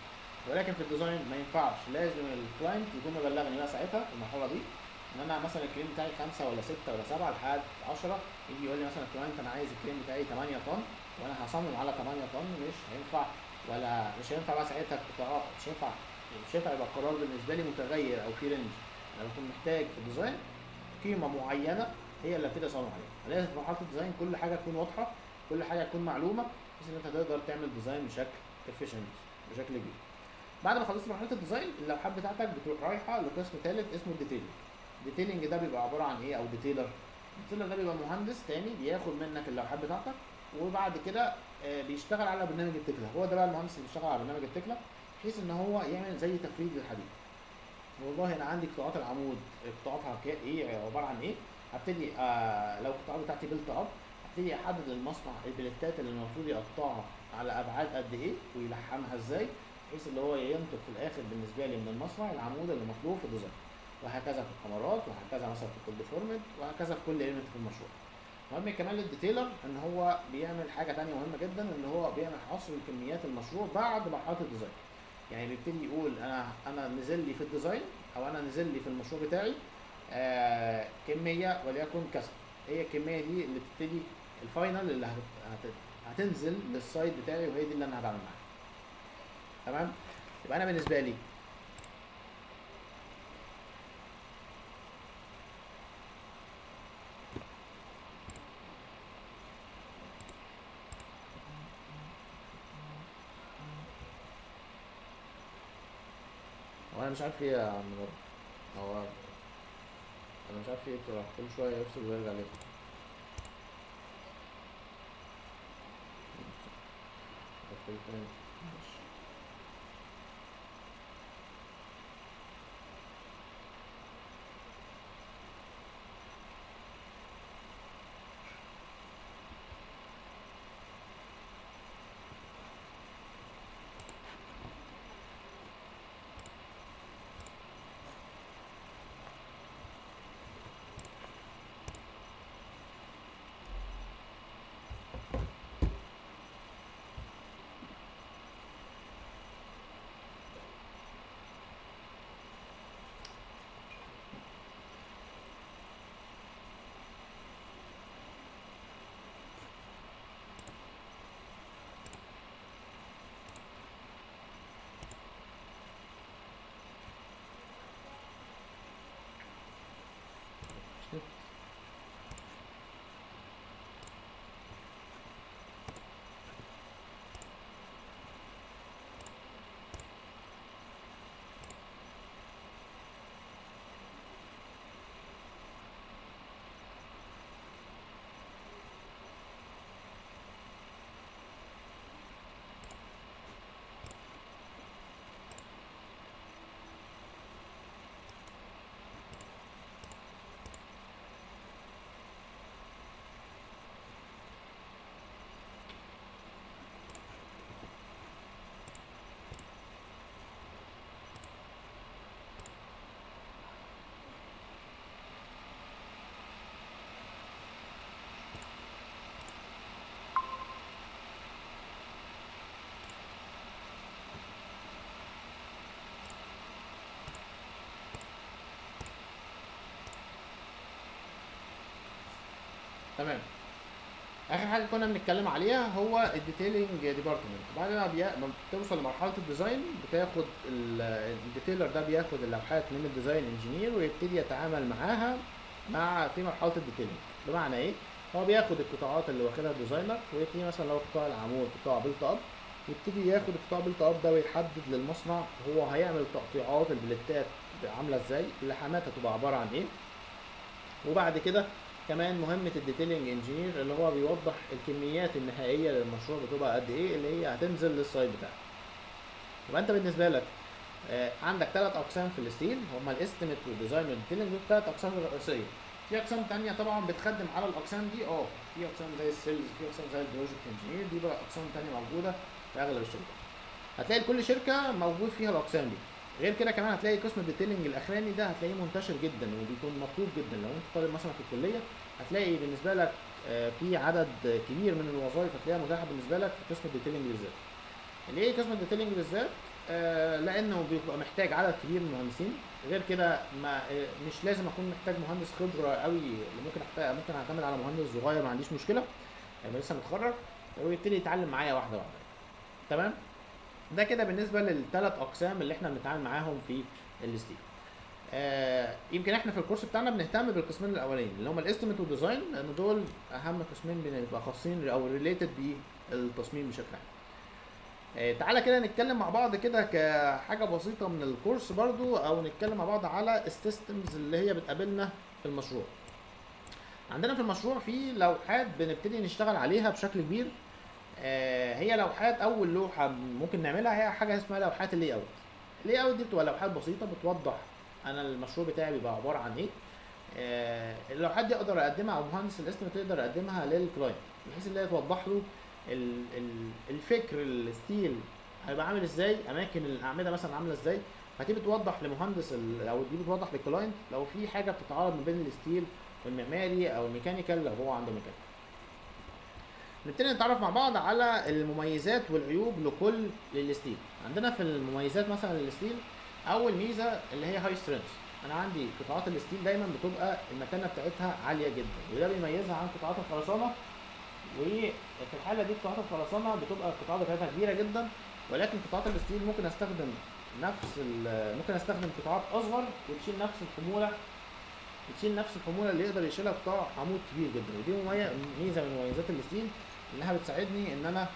ولكن في الديزاين ما ينفعش لازم الكلاينت يكون مبلغني بقى ساعتها في المرحله دي ان انا مثلا الكريم بتاعي 5 ولا 6 ولا 7 لحد 10 يجي يقول لي مثلا الكلاينت انا عايز الكريم بتاعي 8 طن وانا هصمم على 8 طن مش هينفع ولا مش هينفع بقى ساعتها القطاع مش هينفع مش هينفع يبقى القرار بالنسبه لي متغير او في رينج انا بكون محتاج في الديزاين قيمه معينه هي اللي ابتدي اصمم عليها لازم في مرحله الديزاين كل حاجه تكون واضحه كل حاجه تكون معلومه بحيث ان انت تقدر تعمل ديزاين بشكل efficient بشكل كبير بعد ما خلصت مرحله الديزاين اللوحات بتاعتك بتروح رايحه لقسم ثالث اسمه الديتيلنج الديتيلنج ده بيبقى عباره عن ايه او ديتيلر الديتيلر ده بيبقى مهندس تاني بياخد منك اللوحات بتاعتك وبعد كده آه، بيشتغل على برنامج التكلا هو ده بقى المهندس اللي بيشتغل على برنامج التكلا بحيث ان هو يعمل زي تفريد للحديد والله انا عندي قطاعات العمود قطاعاتها كا- ايه عباره عن ايه هبتدي آه لو القطاعات بتاعتي بيلت اب هبتدي احدد المصنع البليتات اللي المفروض يقطعها على ابعاد قد ايه ويلحمها ازاي بحيث اللي هو ينتج في الاخر بالنسبه لي من المصنع العمود اللي مطلوب في الديزاين وهكذا في الكاميرات وهكذا مثلا في كل فورمت وهكذا في كل ايلمنت في المشروع مهم كمان للديتيلر ان هو بيعمل حاجه تانية مهمه جدا ان هو بيعمل حصر لكميات المشروع بعد مرحله الديزاين يعني بيبتدي يقول انا انا نزل لي في الديزاين او انا نزل لي في المشروع بتاعي آه كميه وليكن كذا هي الكميه دي اللي بتبتدي الفاينل اللي هت... هت... هتنزل للسايت بتاعي وهي دي اللي انا هتعامل معاها تمام يبقى انا بالنسبه لي هو انا مش عارف ايه يا عم نور هو انا مش عارف ايه بصراحه كل شويه يفصل ويرجع ليه أوكي، تمام. ماشي. تمام اخر حاجه كنا بنتكلم عليها هو الديتيلنج ديبارتمنت بعد ما, بي... ما بتوصل لمرحله الديزاين بتاخد ال- الديتيلر ده بياخد اللوحات من الديزاين انجينير ويبتدي يتعامل معاها مع في مرحله الديتيلنج بمعنى ايه هو بياخد القطاعات اللي واخدها الديزاينر ويبتدي مثلا لو قطاع العمود قطاع بيلت اب يبتدي ياخد القطاع بيلت اب ده ويحدد للمصنع هو هيعمل تقطيعات البليتات عامله ازاي اللحامات هتبقى عباره عن ايه وبعد كده كمان مهمة الديتيلنج انجينير اللي هو بيوضح الكميات النهائية للمشروع بتبقى قد ايه اللي هي هتنزل للسايت بتاعك. يبقى انت بالنسبة لك آه، عندك ثلاث اقسام في الستيل هما الاستيميت والديزاين والديتيلنج دول ثلاث اقسام رئيسية. في اقسام تانية طبعا بتخدم على الاقسام دي اه في اقسام زي السيلز في اقسام زي البروجكت انجينير دي بقى اقسام تانية موجودة في اغلب الشركات. هتلاقي لكل شركة موجود فيها الاقسام دي. غير كده كمان هتلاقي قسم الديتيلنج الاخراني ده هتلاقيه منتشر جدا وبيكون مطلوب جدا لو انت طالب مثلا في الكليه هتلاقي بالنسبه لك آه، في عدد كبير من الوظائف هتلاقيها متاحه بالنسبه لك في قسم الديتيلنج بالذات. ليه قسم الديتيلنج بالذات؟ آه لانه بيبقى محتاج عدد كبير من المهندسين غير كده ما آه، مش لازم اكون محتاج مهندس خبره قوي اللي ممكن أحتاج ممكن اعتمد على مهندس صغير ما عنديش مشكله يعني لسه متخرج ويبتدي يتعلم معايا واحده واحده تمام ده كده بالنسبه للثلاث اقسام اللي احنا بنتعامل معاهم في الستيل آه يمكن احنا في الكورس بتاعنا بنهتم بالقسمين الاولانيين اللي هم الاستيميت والديزاين لان دول اهم قسمين بنبقى خاصين او ريليتد بالتصميم بشكل عام آه تعالى كده نتكلم مع بعض كده كحاجه بسيطه من الكورس برضو او نتكلم مع بعض على السيستمز اللي هي بتقابلنا في المشروع عندنا في المشروع في لوحات بنبتدي نشتغل عليها بشكل كبير آه، هي لوحات اول لوحه ممكن نعملها هي حاجه اسمها لوحات اللي اوت اللي اوت دي بتبقى لوحات بسيطه بتوضح انا المشروع بتاعي بيبقى عباره عن ايه آه، اللوحات دي اقدر اقدمها او مهندس الاستيميت يقدر يقدمها للكلاينت بحيث ان هي توضح له ال- ال- الفكر الستيل هيبقى عامل ازاي اماكن الاعمده مثلا عامله ازاي فدي بتوضح لمهندس ال- او دي بتوضح للكلاينت لو في حاجه بتتعارض ما بين الستيل والمعماري او الميكانيكال لو هو عنده ميكانيكال نبتدي نتعرف مع بعض على المميزات والعيوب لكل للستيل عندنا في المميزات مثلا للستيل اول ميزه اللي هي هاي سترينث انا عندي قطاعات الستيل دايما بتبقى المتانه بتاعتها عاليه جدا وده بيميزها عن قطاعات الخرسانه وفي الحاله دي قطاعات الخرسانه بتبقى القطاعات بتاعتها كبيره جدا ولكن قطاعات الستيل ممكن استخدم نفس ال- ممكن استخدم قطاعات اصغر وتشيل نفس الحموله بتشيل نفس الحموله اللي يقدر يشيلها قطاع عمود كبير جدا ودي مميز ميزه من مميزات الستيل انها بتساعدني ان انا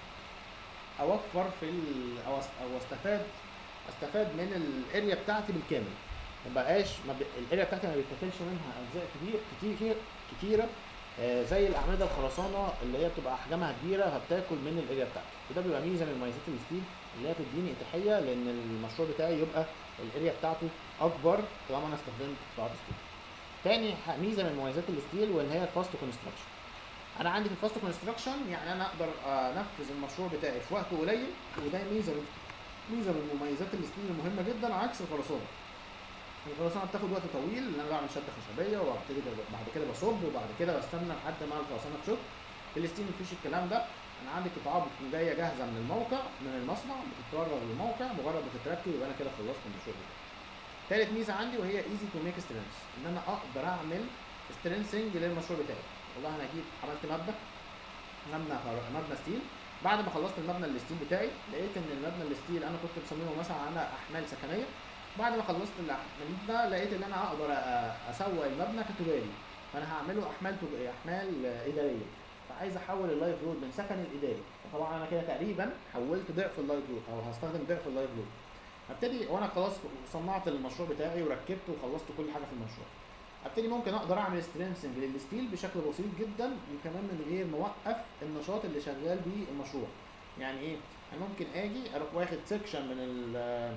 اوفر في ال... او أست- او استفاد استفاد من الاريا بتاعتي بالكامل ما بقاش ما ب... الاريا بتاعتي ما بيتاكلش منها اجزاء كبير كتير كتيره آه زي الاعمده الخرسانه اللي هي بتبقى احجامها كبيره فبتاكل من الاريا بتاعتي وده بيبقى ميزه من مميزات الستيل اللي هي بتديني اتاحيه لان المشروع بتاعي يبقى الاريا بتاعته اكبر طالما انا استخدمت قطاعات ستيل تاني ح- ميزه من مميزات الستيل وان هي الفاست كونستراكشن انا عندي في الفاست كونستراكشن يعني انا اقدر انفذ المشروع بتاعي في وقت قليل وده ميزه من ميزه من مميزات الستيل المهمه جدا عكس الخرسانه الخرسانه بتاخد وقت طويل ان انا بعمل شده خشبيه وبعد كده بعد كده بصب وبعد كده بستنى لحد ما الخرسانه تشط في الستيل مفيش الكلام ده انا عندي قطاعات بتكون جايه جاهزه من الموقع من المصنع بتتفرغ للموقع مجرد ما تتركب يبقى انا كده خلصت من الشغل ده تالت ميزه عندي وهي ايزي تو ميك سترينث ان انا اقدر اعمل سترينسنج للمشروع بتاعي والله انا جيت عملت مبنى مبنى خر- مبنى ستيل بعد ما خلصت المبنى الستيل بتاعي لقيت ان المبنى الستيل انا كنت مصممه مثلا على احمال سكنيه بعد ما خلصت الأح- المبنى لقيت ان انا اقدر أ- اسوق المبنى كتجاري فانا هعمله احمال تج- احمال آه، اداريه فعايز احول اللايف لود من سكن الاداري فطبعا انا كده تقريبا حولت ضعف اللايف لود او هستخدم ضعف اللايف لود هبتدي وانا خلاص صنعت المشروع بتاعي وركبته وخلصت كل حاجه في المشروع ابتدي ممكن اقدر اعمل سترينسنج للستيل بشكل بسيط جدا وكمان من غير ما اوقف النشاط اللي شغال بيه المشروع يعني ايه انا ممكن اجي اروح واخد سيكشن من ال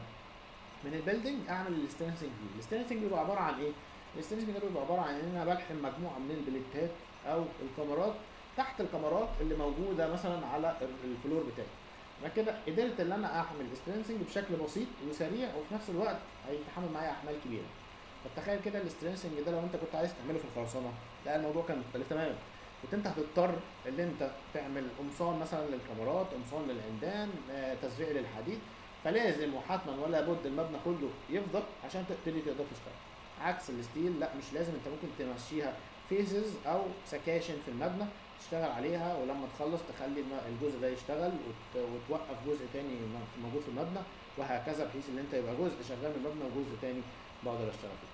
من البيلدينج اعمل السترينسنج فيه السترينسنج بيبقى عباره عن ايه السترينسنج ده بيبقى عباره عن ان انا بلحم مجموعه من البليتات او الكاميرات تحت الكاميرات اللي موجوده مثلا على ال- الفلور بتاعي بعد كده قدرت ان انا اعمل سترينسنج بشكل بسيط وسريع وفي نفس الوقت هيتحمل معايا احمال كبيره فتخيل كده السترينسنج ده لو انت كنت عايز تعمله في الخرسانه لا الموضوع كان مختلف تماما كنت انت هتضطر ان انت تعمل قمصان مثلا للكاميرات قمصان للعمدان آه، تزريع للحديد فلازم وحتما ولا بد المبنى كله يفضل عشان تبتدي تقدر تشتغل عكس الستيل لا مش لازم انت ممكن تمشيها فيزز او سكاشن في المبنى تشتغل عليها ولما تخلص تخلي الم- الجزء ده يشتغل وت- وتوقف جزء تاني م- موجود في المبنى وهكذا بحيث ان انت يبقى جزء شغال من المبنى وجزء تاني بقدر اشتغل فيه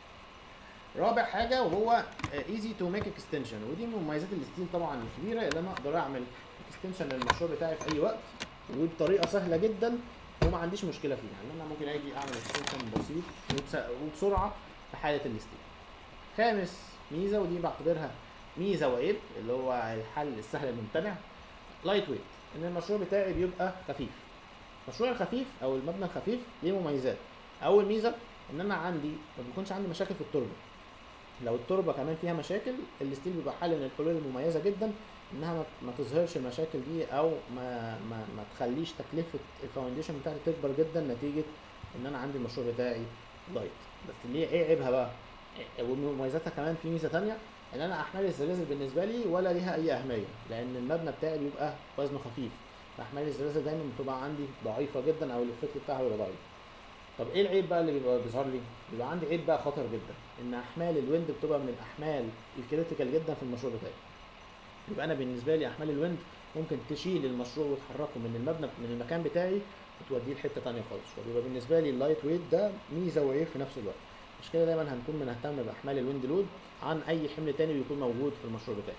رابع حاجه وهو ايزي تو ميك اكستنشن ودي من مميزات الستيل طبعا الكبيره اللي انا اقدر اعمل اكستنشن للمشروع بتاعي في اي وقت وبطريقه سهله جدا وما عنديش مشكله فيها ان انا ممكن اجي اعمل اكستنشن بسيط وبس- وبسرعه في حاله الستيل خامس ميزه ودي بعتبرها ميزه وعيب اللي هو الحل السهل الممتنع لايت ويت ان المشروع بتاعي بيبقى خفيف المشروع الخفيف او المبنى الخفيف ليه مميزات اول ميزه ان انا عندي ما بيكونش عندي مشاكل في التربه لو التربه كمان فيها مشاكل الستيل بيبقى حل من الحلول المميزه جدا انها ما- ما تظهرش المشاكل دي او ما ما, ما تخليش تكلفه الفاونديشن بتاعتي تكبر جدا نتيجه ان انا عندي المشروع بتاعي لايت بس ليه ايه عيبها بقى إيه- ومن مميزاتها كمان في ميزه تانية ان انا احمال الزلازل بالنسبه لي ولا ليها اي اهميه لان المبنى بتاعي بيبقى وزنه خفيف فاحمال الزلازل دايما بتبقى عندي ضعيفه جدا او الافكت بتاعها بيبقى ضعيف طب ايه العيب بقى اللي بيبقى بيظهر لي بيبقى عندي عيب بقى خطر جدا ان احمال الويند بتبقى من الاحمال الكريتيكال جدا في المشروع بتاعي يبقى انا بالنسبه لي احمال الويند ممكن تشيل المشروع وتحركه من المبنى من المكان بتاعي وتوديه لحته تانية خالص فبيبقى بالنسبه لي اللايت ويت ده ميزه وعيب في نفس الوقت مش كده دايما هنكون بنهتم باحمال الويند لود عن اي حمل تاني بيكون موجود في المشروع بتاعي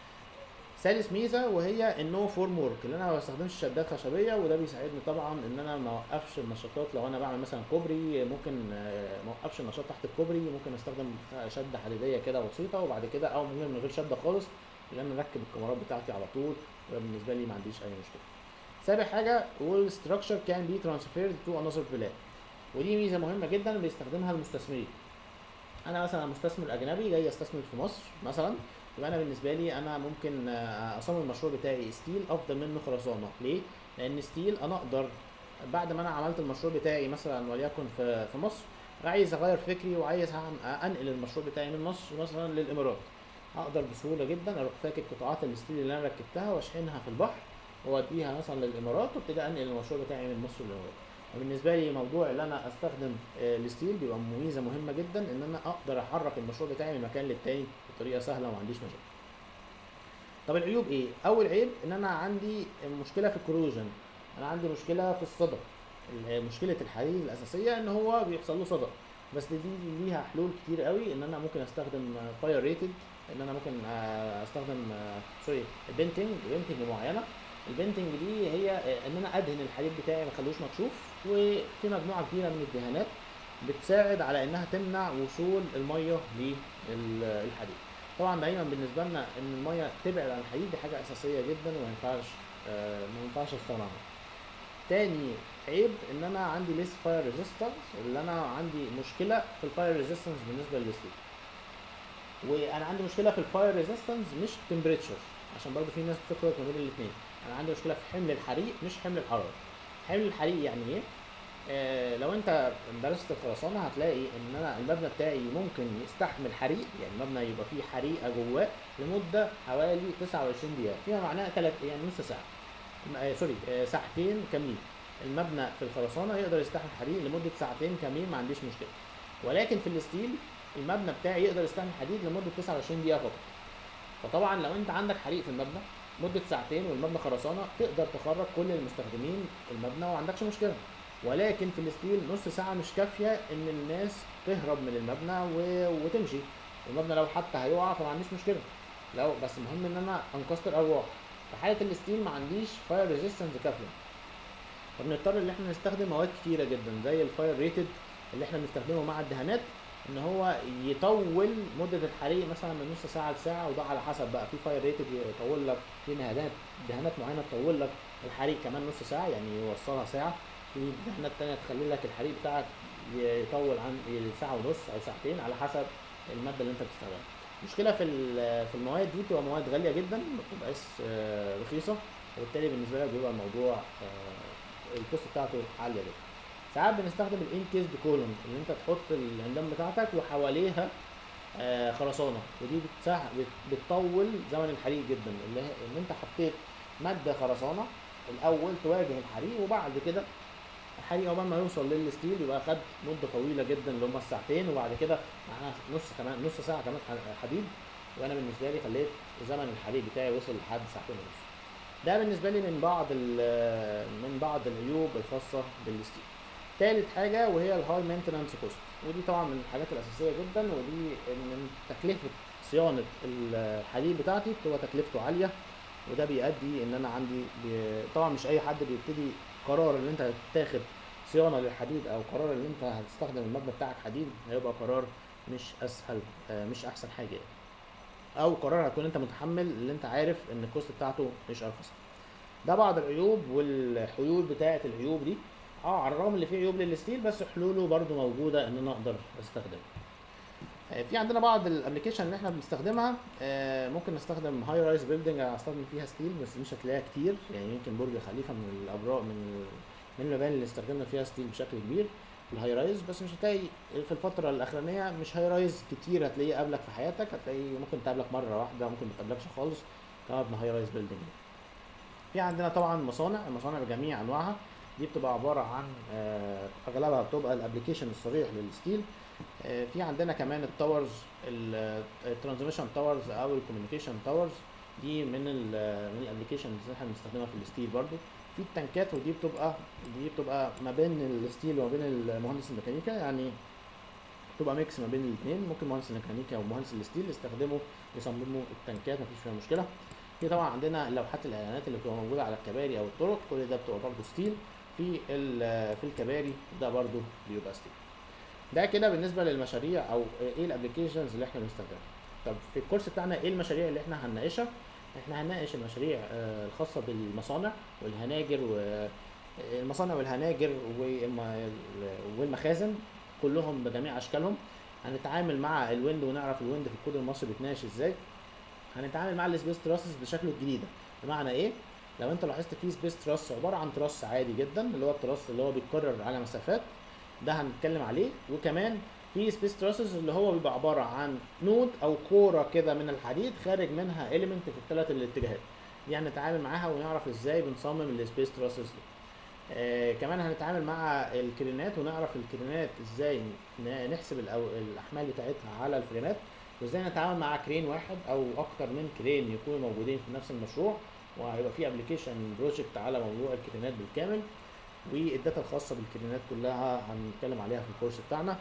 ثالث ميزه وهي النو فورم ورك اللي انا ما بستخدمش شدات خشبيه وده بيساعدني طبعا ان انا ما اوقفش النشاطات لو انا بعمل مثلا كوبري ممكن آه، ما اوقفش النشاط تحت الكوبري ممكن استخدم شده حديديه كده بسيطه وبعد كده او ممكن من غير شده خالص ان انا اركب الكاميرات بتاعتي على طول وده بالنسبه لي ما عنديش اي مشكله سابع حاجه all structure can be transferred to another plan ودي ميزه مهمه جدا بيستخدمها المستثمرين انا مثلا مستثمر اجنبي جاي استثمر في مصر مثلا يبقى انا بالنسبه لي انا ممكن آه، اصمم المشروع بتاعي ستيل افضل منه خرسانه ليه لان ستيل انا اقدر بعد ما انا عملت المشروع بتاعي مثلا وليكن في في مصر عايز اغير فكري وعايز أعم- انقل المشروع بتاعي من مصر مثلا للامارات اقدر بسهوله جدا اروح فاكك قطاعات الستيل اللي انا ركبتها واشحنها في البحر واوديها مثلا للامارات وابتدي انقل المشروع بتاعي من مصر للامارات وبالنسبه لي موضوع ان انا استخدم آه، الستيل بيبقى ميزه مهمه جدا ان انا اقدر احرك المشروع بتاعي من مكان للتاني بطريقه سهله وما عنديش مشاكل طب العيوب ايه اول عيب ان انا عندي مشكله في الكروجن انا عندي مشكله في الصدى ال- مشكله الحديد الاساسيه ان هو بيحصل له صدى بس دي ليها حلول كتير قوي ان انا ممكن استخدم فاير ريتد ان انا ممكن آه، استخدم آه، سوري بنتنج بنتنج معينه البنتنج دي هي آه، ان انا ادهن الحديد بتاعي ما اخلوش مكشوف وفي مجموعه كبيره من الدهانات بتساعد على انها تمنع وصول الميه للحديد طبعا دايما بالنسبه لنا ان الميه تبعد عن الحديد دي حاجه اساسيه جدا وما ينفعش آه، ما ينفعش استغنى عنها تاني عيب ان انا عندي ليس فاير ريزيستنس اللي انا عندي مشكله في الفاير ريزيستنس بالنسبه للستيل وانا عندي مشكله في الفاير ريزيستنس مش تمبريتشر عشان برضو في ناس بتخلط ما بين الاثنين انا عندي مشكله في حمل الحريق مش حمل الحراره حمل الحريق يعني ايه آه لو انت درست الخرسانه هتلاقي ان انا المبنى بتاعي ممكن يستحمل حريق يعني المبنى يبقى فيه حريقه جواه لمده حوالي 29 دقيقه فيما معناه تلات يعني نص ساعه آه سوري آه ساعتين كاملين المبنى في الخرسانه يقدر يستحمل حريق لمده ساعتين كاملين ما عنديش مشكله ولكن في الستيل المبنى بتاعي يقدر يستحمل حديد لمده 29 دقيقه فقط فطبعا لو انت عندك حريق في المبنى مده ساعتين والمبنى خرسانه تقدر تخرج كل المستخدمين المبنى وما عندكش مشكله ولكن في الستيل نص ساعه مش كافيه ان الناس تهرب من المبنى و... وتمشي المبنى لو حتى هيقع فما عنديش مشكله لو بس المهم ان انا انقذت الارواح في حاله الستيل ما عنديش فاير ريزيستنس كافيه فبنضطر ان احنا نستخدم مواد كتيره جدا زي الفاير ريتد اللي احنا بنستخدمه مع الدهانات ان هو يطول مده الحريق مثلا من نص ساعه لساعه وده على حسب بقى في فاير ريتد يطول لك في دهانات دهانات معينه تطول لك الحريق كمان نص ساعه يعني يوصلها ساعه في دهانات تانية تخلي لك الحريق بتاعك يطول عن ساعه ونص او ساعتين على حسب الماده اللي انت بتستخدمها المشكله في ال- في المواد دي بتبقى مواد غاليه جدا ما بتبقاش آه، رخيصه وبالتالي بالنسبه لك بيبقى الموضوع آه، الكوست بتاعته عاليه جدا ساعات بنستخدم الانكيزد كولوم اللي انت تحط الهندام بتاعتك وحواليها آه، خرسانه ودي بتسه... بت- بتطول زمن الحريق جدا اللي هي ان انت حطيت ماده خرسانه الاول تواجه الحريق وبعد كده الحريق عقبال ما يوصل للستيل يبقى خد مده طويله جدا اللي هم الساعتين وبعد كده معاها نص كمان نص ساعه كمان ح- حديد وانا بالنسبه لي خليت زمن الحديد بتاعي وصل لحد ساعتين ونص ده بالنسبه لي من بعض ال- من بعض العيوب الخاصه بالستيل تالت حاجه وهي الهاي مينتنانس كوست ودي طبعا من الحاجات الاساسيه جدا ودي ان تكلفه صيانه الحديد بتاعتي بتبقى تكلفته عاليه وده بيؤدي ان انا عندي بي... طبعا مش اي حد بيبتدي قرار ان انت تاخد صيانه للحديد او قرار ان انت هتستخدم المبنى بتاعك حديد هيبقى قرار مش اسهل آه، مش احسن حاجه يعني. او قرار هتكون انت متحمل اللي انت عارف ان الكوست بتاعته مش ارخص ده بعض العيوب والحلول بتاعه العيوب دي اه على الرغم اللي فيه عيوب للستيل بس حلوله برضو موجوده ان انا اقدر استخدمها آه، في عندنا بعض الابلكيشن اللي احنا بنستخدمها آه، ممكن نستخدم هاي رايز بيلدينج هستخدم فيها ستيل بس مش هتلاقيها كتير يعني يمكن برج خليفه من الابراج من من المباني اللي استخدمنا فيها ستيل بشكل كبير في الهاي رايز بس مش هتلاقي في الفتره الاخرانيه مش هاي رايز كتير هتلاقيه قابلك في حياتك هتلاقي ممكن تقابلك مره واحده ممكن ما تقابلكش خالص كمبنى هاي رايز بيلدينج في عندنا طبعا مصانع المصانع بجميع انواعها دي بتبقى عباره عن آه، اغلبها بتبقى الابلكيشن الصريح للستيل آه، في عندنا كمان التاورز الترانزميشن تاورز او الكوميونيكيشن تاورز دي من ال من الابلكيشنز اللي احنا بنستخدمها في الستيل برضو في التنكات ودي بتبقى دي بتبقى ما بين الستيل وما بين المهندس الميكانيكا يعني بتبقى ميكس ما بين الاثنين ممكن مهندس الميكانيكا ومهندس الستيل يستخدموا يصمموا التنكات مفيش فيها مشكله في طبعا عندنا لوحات الاعلانات اللي بتبقى موجوده على الكباري او الطرق كل ده بتبقى برضو ستيل في ال- في الكباري ده برضو بيبقى ستيل ده كده بالنسبه للمشاريع او ايه الابلكيشنز اللي احنا بنستخدمها طب في الكورس بتاعنا ايه المشاريع اللي احنا هنناقشها احنا هنناقش المشاريع آه، الخاصه بالمصانع والهناجر والمصانع والهناجر والم- والمخازن كلهم بجميع اشكالهم هنتعامل مع الويند ونعرف الويند في الكود المصري بيتناقش ازاي هنتعامل مع السبيس تراسز بشكله الجديد بمعنى ايه لو انت لاحظت في سبيس تراس عباره عن تراس عادي جدا اللي هو التراس اللي هو بيتكرر على مسافات ده هنتكلم عليه وكمان في سبيس تراسز اللي هو بيبقى عباره عن نود او كوره كده من الحديد خارج منها اليمنت في الثلاث الاتجاهات دي هنتعامل معاها ونعرف ازاي بنصمم السبيس تراسز دي آه كمان هنتعامل مع الكرينات ونعرف الكرينات ازاي ن- نحسب الأو- الاحمال بتاعتها على الفريمات وازاي نتعامل مع كرين واحد او اكتر من كرين يكونوا موجودين في نفس المشروع وهيبقى في ابلكيشن بروجكت على موضوع الكرينات بالكامل والداتا الخاصه بالكرينات كلها هنتكلم عليها في الكورس بتاعنا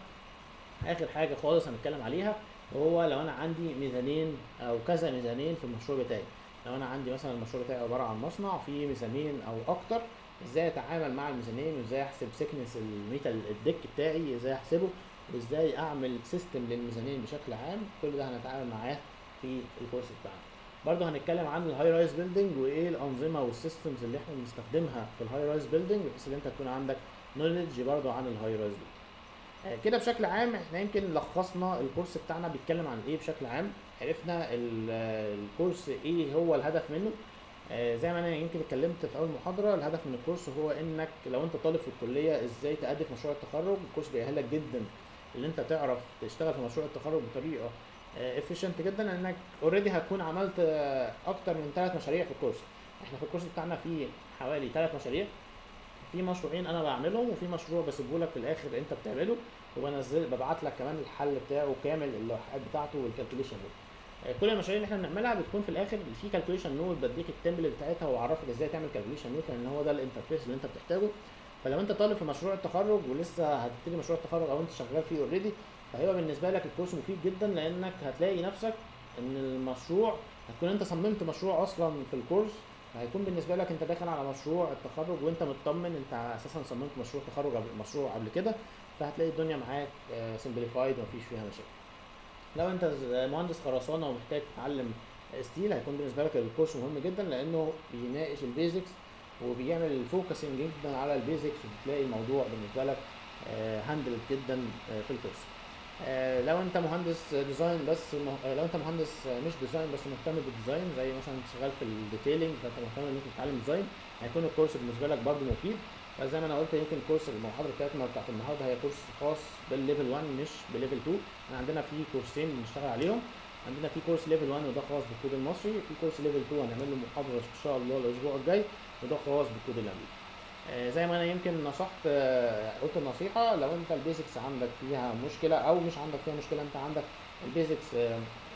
اخر حاجه خالص هنتكلم عليها وهو لو انا عندي ميزانين او كذا ميزانين في المشروع بتاعي لو انا عندي مثلا المشروع بتاعي عباره عن مصنع فيه ميزانين او اكتر ازاي اتعامل مع الميزانين وازاي احسب سيكنس الميتال الديك بتاعي ازاي احسبه وازاي اعمل سيستم للميزانين بشكل عام كل ده هنتعامل معاه في الكورس بتاعنا برضه هنتكلم عن الهاي رايز بيلدينج وايه الانظمه والسيستمز اللي احنا بنستخدمها في الهاي رايز بيلدينج بحيث ان انت تكون عندك نوليدج برضه عن الهاي رايز بيلدينج آه، كده بشكل عام احنا يمكن لخصنا الكورس بتاعنا بيتكلم عن ايه بشكل عام عرفنا ال- آه، الكورس ايه هو الهدف منه آه، زي ما انا يمكن اتكلمت في اول محاضره الهدف من الكورس هو انك لو انت طالب في الكليه ازاي تأدي في مشروع التخرج الكورس بيأهلك جدا ان انت تعرف تشتغل في مشروع التخرج بطريقه افيشنت جدا لانك اوريدي هتكون عملت آه، اكتر من ثلاث مشاريع في الكورس احنا في الكورس بتاعنا فيه حوالي ثلاث مشاريع في مشروعين انا بعملهم وفي مشروع بسيبه لك في الاخر انت بتعمله وبنزل ببعت لك كمان الحل بتاعه كامل اللوحات بتاعته والكالكوليشن نود آه، كل المشاريع اللي احنا بنعملها بتكون في الاخر في كالكوليشن نود بديك التمبل بتاعتها واعرفك ازاي تعمل كالكوليشن نود لان هو ده الانترفيس اللي انت بتحتاجه فلو انت طالب في مشروع التخرج ولسه هتبتدي مشروع التخرج او انت شغال فيه اوريدي فهيبقى بالنسبه لك الكورس مفيد جدا لانك هتلاقي نفسك ان المشروع هتكون انت صممت مشروع اصلا في الكورس فهيكون بالنسبه لك انت داخل على مشروع التخرج وانت مطمن انت اساسا صممت مشروع تخرج قبل مشروع قبل كده فهتلاقي الدنيا معاك سمبليفايد ومفيش فيها مشاكل لو انت ز- مهندس خرسانه ومحتاج تتعلم ستيل هيكون بالنسبه لك الكورس مهم جدا لانه بيناقش البيزكس وبيعمل فوكسنج جدا على البيزكس وبتلاقي الموضوع بالنسبه لك هاندل جدا آه، في الكورس آه، لو انت مهندس ديزاين بس مه- آه، لو انت مهندس آه، مش ديزاين بس مهتم بالديزاين زي مثلا شغال في الديتيلنج فانت مهتم ان انت تتعلم ديزاين هيكون الكورس بالنسبه لك برضه مفيد فزي ما انا قلت يمكن كورس المحاضره بتاعتنا بتاعت النهارده هي كورس خاص بالليفل 1 مش بليفل 2 احنا عندنا في كورسين بنشتغل عليهم عندنا في كورس ليفل 1 وده خاص بالكود المصري في كورس ليفل 2 هنعمل له محاضره ان شاء الله الاسبوع الجاي وده خاص بالكود الامريكي آه، زي ما انا يمكن نصحت آه، قلت النصيحه لو انت البيزكس عندك فيها مشكله او مش عندك فيها مشكله انت عندك البيزكس آه،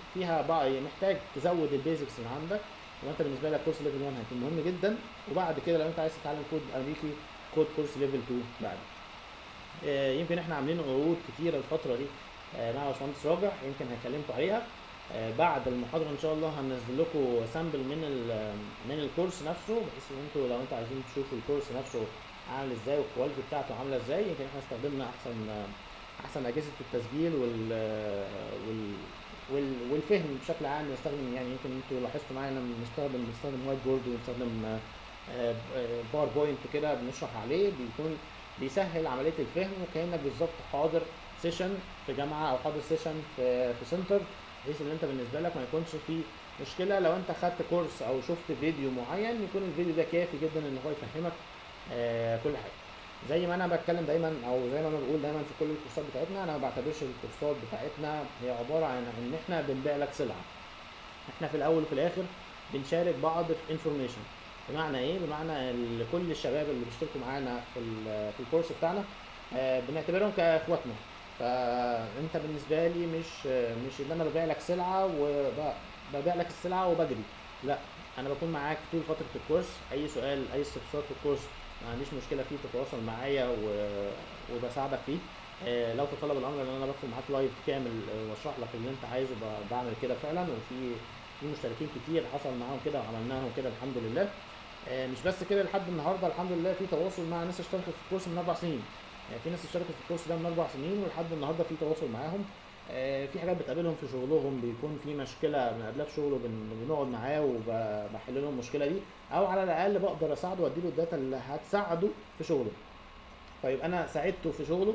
فيها بقى محتاج تزود البيزكس اللي عندك وانت بالنسبه لك كورس ليفل 1 هيكون مهم جدا وبعد كده لو انت عايز تتعلم كود امريكي كود كورس ليفل 2 بعد آه، يمكن احنا عاملين عروض كتيره الفتره دي آه، مع باشمهندس راجع يمكن هكلمكم عليها آه، بعد المحاضره ان شاء الله هنزل لكم سامبل من ال- من الكورس نفسه بحيث ان انتوا لو انتوا عايزين تشوفوا الكورس نفسه عامل ازاي والكواليتي بتاعته عامله ازاي يمكن احنا استخدمنا احسن احسن اجهزه التسجيل وال وال وال والفهم بشكل عام نستخدم يعني يمكن انتوا لاحظتوا معايا ان بنستخدم بنستخدم وايت بورد ونستخدم باوربوينت كده بنشرح عليه بيكون بيسهل عمليه الفهم وكانك بالظبط حاضر سيشن في جامعه او حاضر سيشن في في سنتر بحيث ان انت بالنسبه لك ما يكونش في مشكله لو انت خدت كورس او شفت فيديو معين يكون الفيديو ده كافي جدا ان هو يفهمك آه كل حاجه زي ما انا بتكلم دايما او زي ما انا بقول دايما في كل الكورسات بتاعتنا انا ما بعتبرش الكورسات بتاعتنا هي عباره عن ان احنا بنبيع لك سلعه احنا في الاول وفي الاخر بنشارك بعض في انفورميشن بمعنى ايه بمعنى ال- كل الشباب اللي بيشتركوا معانا في ال- في الكورس بتاعنا آه، بنعتبرهم كاخواتنا فانت بالنسبه لي مش مش ان انا ببيع لك سلعه وببيع لك السلعه وبجري لا انا بكون معاك طول فتره الكورس اي سؤال اي استفسار في الكورس ما عنديش مشكله فيه تتواصل معايا و- وبساعدك فيه آه، لو تطلب الامر ان انا بدخل معاك لايف كامل آه، واشرح لك اللي انت عايزه ب- بعمل كده فعلا وفي في مشتركين كتير حصل معاهم كده وعملناهم كده الحمد لله آه، مش بس كده لحد النهارده الحمد لله في تواصل مع ناس اشتركت في الكورس من اربع سنين يعني في ناس اشتركت في الكورس ده من اربع سنين ولحد النهارده في تواصل معاهم آه، في حاجات بتقابلهم في شغلهم بيكون في مشكله بنقابلها في شغله بن- بنقعد معاه وبحل لهم المشكله دي او على الاقل بقدر اساعده واديله الداتا اللي هتساعده في شغله فيبقى انا ساعدته في شغله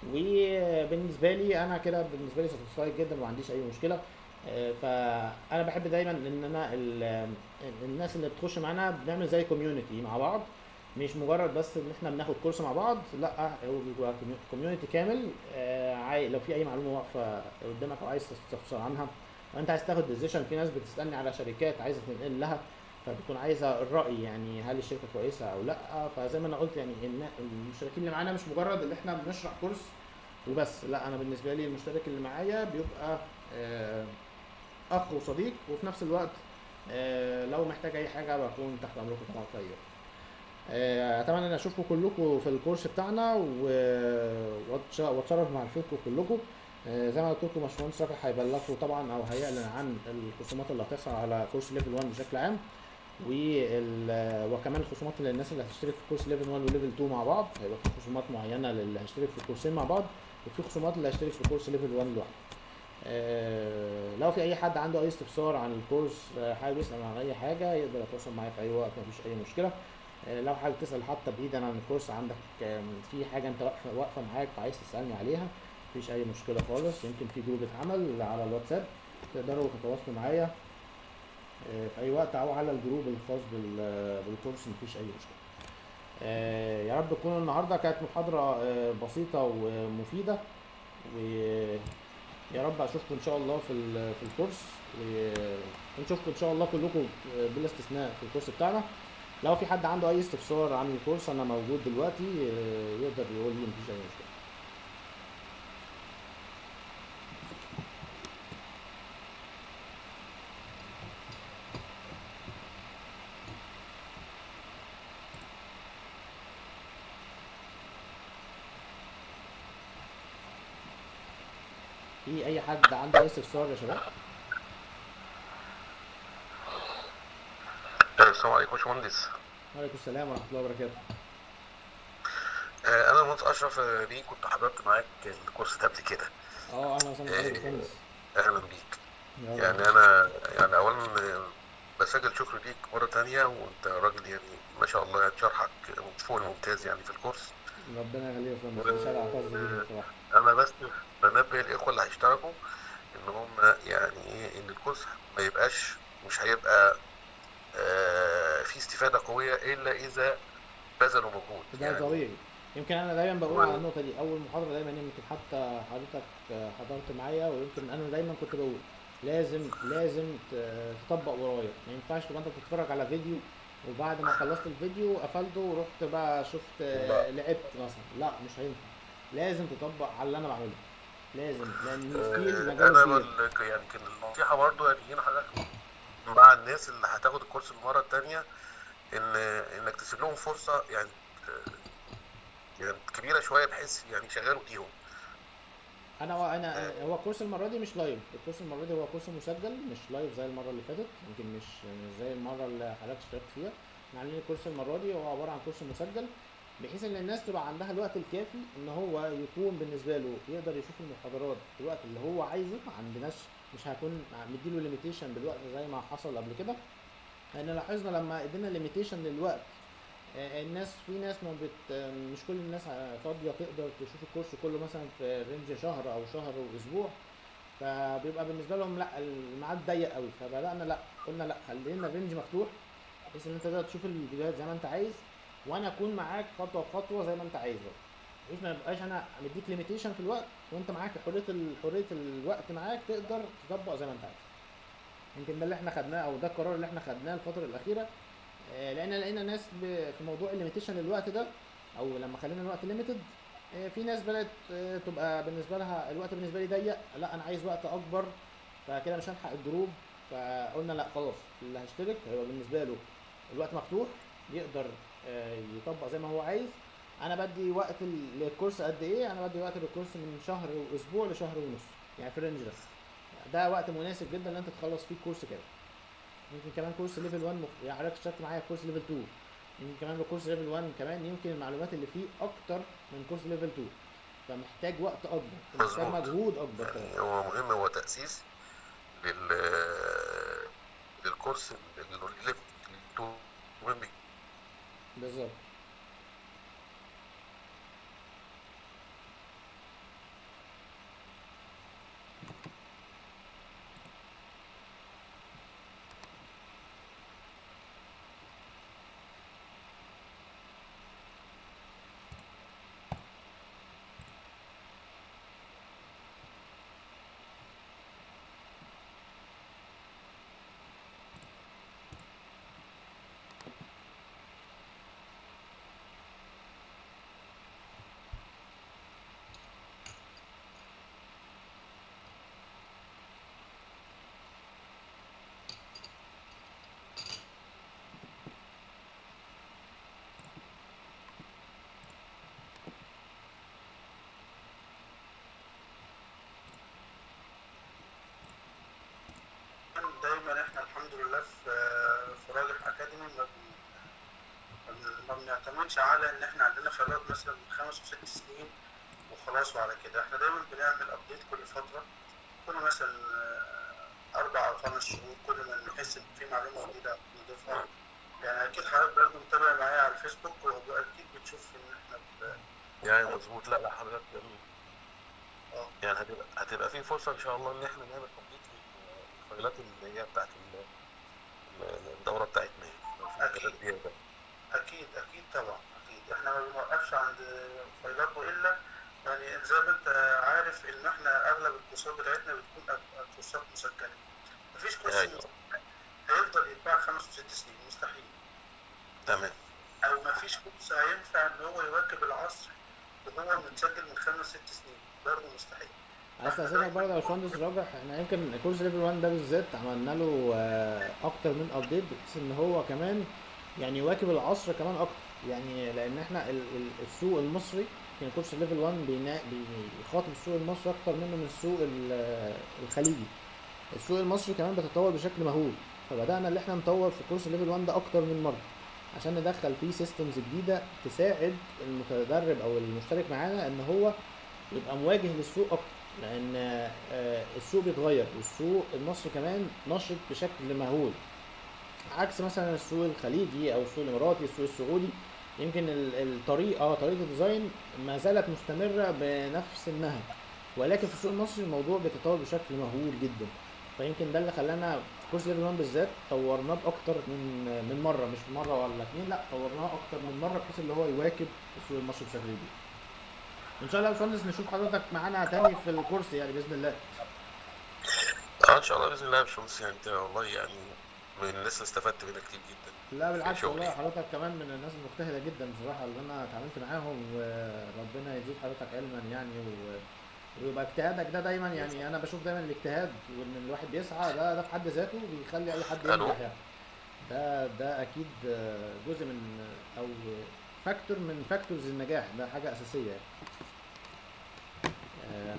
وبالنسبه لي انا كده بالنسبه لي ساتسفايد جدا وما عنديش اي مشكله آه، فانا بحب دايما ان انا ال- الناس اللي بتخش معانا بنعمل زي كوميونتي مع بعض مش مجرد بس ان احنا بناخد كورس مع بعض لا هو بيبقى كوميونتي كامل آه، عاي- لو في اي معلومه واقفه قدامك او عايز تستفسر عنها او انت عايز تاخد ديسيشن في ناس بتسالني على شركات عايزه تنقل لها فبتكون عايزه الراي يعني هل الشركه كويسه او لا فزي ما انا قلت يعني النا- المشتركين اللي معانا مش مجرد ان احنا بنشرح كورس وبس لا انا بالنسبه لي المشترك اللي معايا بيبقى آه، اخ وصديق وفي نفس الوقت آه، لو محتاج اي حاجه بكون تحت امركم طبعا في اي وقت. آه، اتمنى ان اشوفكم كلكم في الكورس بتاعنا و- وأتش- واتشرف معرفتكم كلكم آه، زي ما قلت لكم باشمهندس رافع هيبلغكم طبعا او هيعلن عن الخصومات اللي هتحصل على كورس ليفل 1 بشكل عام وال- وكمان الخصومات للناس اللي هتشترك في كورس ليفل 1 وليفل 2 مع بعض هيبقى في خصومات معينه للي هيشترك في الكورسين مع بعض وفي خصومات اللي هيشترك في كورس ليفل 1 لوحده آه، لو في اي حد عنده اي استفسار عن الكورس آه، حابب يسال عن اي حاجه يقدر يتواصل معايا في اي وقت مفيش اي مشكله آه، لو حابب تسال حتى بعيدا عن الكورس عندك آم، في حاجه انت واقفه واقفه معاك وعايز تسالني عليها مفيش اي مشكله خالص يمكن في جروب اتعمل على الواتساب تقدروا تتواصلوا معايا آه، في اي وقت او على الجروب الخاص بال- بالكورس مفيش اي مشكله آه، يا رب تكون النهارده كانت محاضره آه، بسيطه ومفيده ويا رب اشوفكم ان شاء الله في ال- في الكورس و- ونشوفكم ان شاء الله كلكم بلا استثناء في الكورس بتاعنا لو في حد عنده اي استفسار عن الكورس انا موجود دلوقتي آه، يقدر يقول لي مفيش اي مشكله في اي حد عنده اي استفسار يا شباب آه، السلام عليكم يا باشمهندس وعليكم السلام ورحمه الله وبركاته آه، انا المهندس اشرف آه، بيه كنت حضرت معاك الكورس ده قبل كده اه اهلا وسهلا بحضرتك يا باشمهندس اهلا بيك يا رب. يعني انا يعني اولا آه، بسجل شكر ليك مره تانية وانت راجل يعني ما شاء الله يعني شرحك فوق الممتاز يعني في الكورس ربنا يخليك يا باشمهندس مش اعتز بيه بصراحه انا بس بنبه الاخوه اللي هيشتركوا ان هم يعني ايه ان الكورس ما يبقاش مش هيبقى آه، في استفاده قويه الا اذا بذلوا مجهود ده طبيعي يمكن انا دايما بقول على النقطه دي اول محاضره دايما يمكن حتى حضرتك آه، حضرت معايا ويمكن انا دايما كنت بقول لازم لازم ت- تطبق ورايا ما ينفعش تبقى انت بتتفرج على فيديو وبعد ما خلصت الفيديو قفلته ورحت بقى شفت آه، لا. لعبت مثلا لا مش هينفع لازم تطبق على اللي انا بعمله لازم لان آه، الستيل انا مجاله كبير بال- يعني كان النصيحه برضو يعني هنا حضرتك مع الناس اللي هتاخد الكورس المره التانيه ان انك تسيب لهم فرصه يعني آه، يعني كبيره شويه بحيث يعني يشغلوا ايديهم انا انا هو الكورس المره دي مش لايف الكورس المره دي هو كورس مسجل مش لايف زي المره اللي فاتت يمكن مش مش زي المره اللي حضرتك اشتركت فيها احنا عاملين الكورس المره دي هو عباره عن كورس مسجل بحيث ان الناس تبقى عندها الوقت الكافي ان هو يكون بالنسبه له يقدر يشوف المحاضرات في الوقت اللي هو عايزه ما عندناش مش هكون مديله ليميتيشن بالوقت زي ما حصل قبل كده لان لاحظنا لما ادينا ليميتيشن للوقت آه، الناس في ناس ما بت آه، مش كل الناس ع- فاضيه تقدر تشوف الكورس كله مثلا في رينج شهر او شهر واسبوع فبيبقى بالنسبه لهم لا الميعاد ضيق قوي فبدانا لا قلنا لا خلينا الرينج مفتوح بحيث ان انت تقدر تشوف الفيديوهات زي ما انت عايز وانا اكون معاك خطوه بخطوه زي ما انت عايز برضه بحيث ما يبقاش انا مديك ليميتيشن في الوقت وانت معاك حريه ال- حريه الوقت معاك تقدر تطبق زي ما انت عايز يمكن ده اللي احنا خدناه او ده القرار اللي احنا خدناه الفتره الاخيره آه، لان لقينا ناس ب- في موضوع الليميتيشن للوقت ده او لما خلينا الوقت ليميتد في ناس بدات آه، تبقى بالنسبه لها الوقت بالنسبه لي ضيق لا انا عايز وقت اكبر فكده مش هلحق الجروب فقلنا لا خلاص اللي هيشترك هيبقى بالنسبه له الوقت مفتوح يقدر آه، يطبق زي ما هو عايز انا بدي وقت ال- للكورس قد ايه انا بدي وقت للكورس من شهر واسبوع لشهر ونص يعني في الرينج ده ده وقت مناسب جدا ان انت تخلص فيه الكورس كده يمكن كمان كورس ليفل 1 مخ... يعني حضرتك اشتركت معايا في كورس ليفل 2 يمكن كمان بكورس ليفل 1 كمان يمكن المعلومات اللي فيه اكتر من كورس ليفل 2 فمحتاج وقت اكبر فمحتاج مظبوط. مجهود اكبر كمان يعني هو مهم هو تأسيس لل للكورس اللي اللي- اللي مهم بالظبط دايما احنا الحمد لله في في راجح اكاديمي ما بن- ما بنعتمدش على ان احنا عندنا خبرات مثلا من خمس وست سنين وخلاص وعلى كده احنا دايما بنعمل ابديت كل فتره كل مثلا آه، اربع او خمس شهور كل ما نحس ان في معلومه جديده نضيفها يعني اكيد حضرتك برضه متابع معايا على الفيسبوك واكيد بتشوف ان احنا ب- يعني مظبوط لا لا حضرتك يعني اه يعني هتبقى هتبقى في فرصه ان شاء الله ان احنا نعمل تطبيق للفايلات اللي هي بتاعت ال- ال- الدوره بتاعتنا يعني لو في أكيد. حاجات زياده اكيد اكيد طبعا اكيد احنا ما بنوقفش عند فايلات والا يعني زي ما انت عارف ان احنا اغلب الكورسات بتاعتنا بتكون أك- كورسات مسجله مفيش كورس أيوة. هيفضل يتباع خمس وست سنين مستحيل تمام او مفيش كورس هينفع ان هو يواكب العصر وهو متسجل من خمس ست سنين برضه مستحيل استاذنك برضه يا باشمهندس راجح احنا يمكن كورس ليفل 1 ده بالذات عملنا له آه، اكتر من ابديت بحيث ان هو كمان يعني يواكب العصر كمان اكتر يعني لان احنا ال- ال- السوق المصري كان كورس ليفل 1 بينا- بيخاطب السوق المصري اكتر منه من السوق ال- الخليجي السوق المصري كمان بيتطور بشكل مهول فبدانا اللي احنا نطور في كورس ليفل 1 ده اكتر من مره عشان ندخل فيه سيستمز جديده تساعد المتدرب او المشترك معانا ان هو يبقى مواجه للسوق اكتر لان آه، السوق بيتغير والسوق المصري كمان نشط بشكل مهول عكس مثلا السوق الخليجي او السوق الاماراتي السوق السعودي يمكن ال- الطريقه طريقه الديزاين ما زالت مستمره بنفس النهج ولكن في السوق المصري الموضوع بيتطور بشكل مهول جدا فيمكن ده اللي خلانا في كورس ليفل 1 بالذات طورناه باكتر من من مره مش مره ولا اتنين لا طورناه اكتر من مره بحيث اللي هو يواكب السوق المصري بشكل كبير ان شاء الله يا باشمهندس نشوف حضرتك معانا تاني في الكورس يعني باذن الله اه ان شاء الله باذن الله يا باشمهندس يعني انت والله يعني من الناس اللي استفدت منها كتير جدا لا بالعكس شغلي. والله حضرتك كمان من الناس المجتهده جدا بصراحه اللي انا اتعاملت معاهم وربنا يزيد حضرتك علما يعني و... ويبقى اجتهادك ده دايما يعني انا بشوف دايما الاجتهاد وان الواحد بيسعى ده ده في حد ذاته بيخلي اي حد ألو؟ ينجح يعني ده ده اكيد آه، جزء من او فاكتور من فاكتورز النجاح ده حاجه اساسيه يعني آه،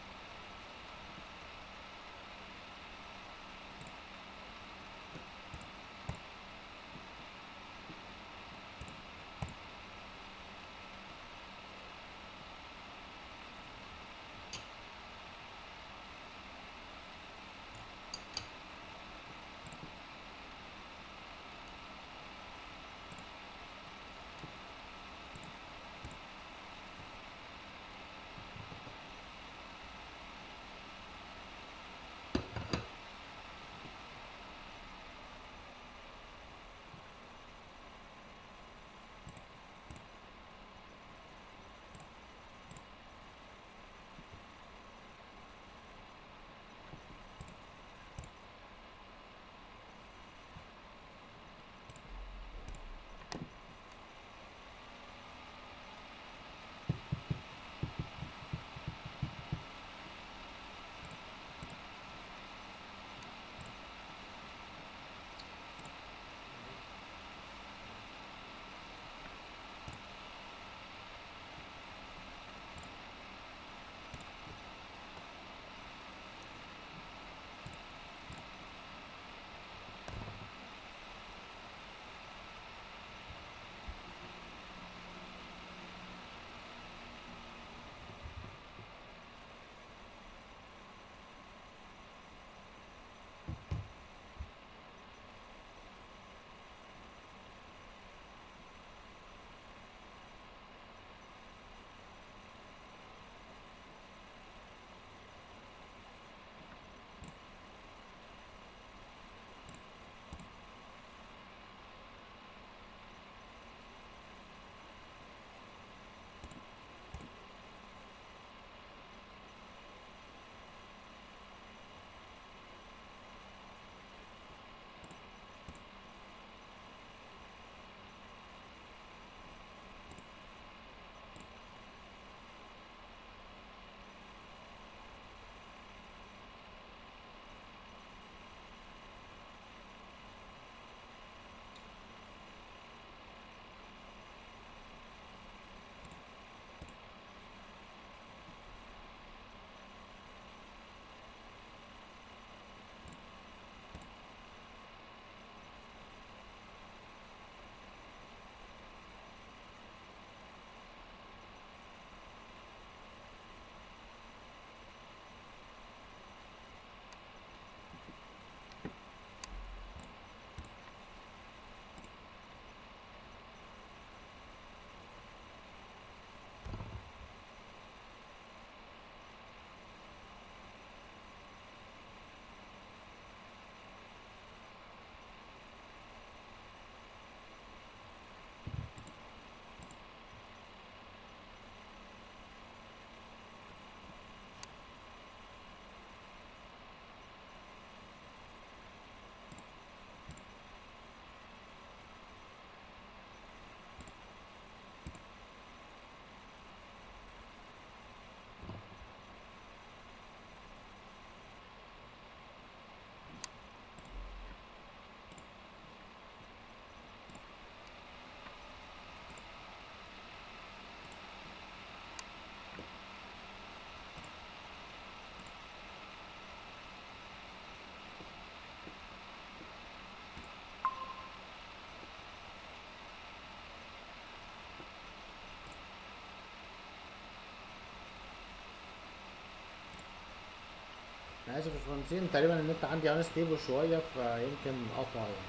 انا اسف يا باشمهندسين تقريبا النت عندي انستيبل شويه فيمكن قطع يعني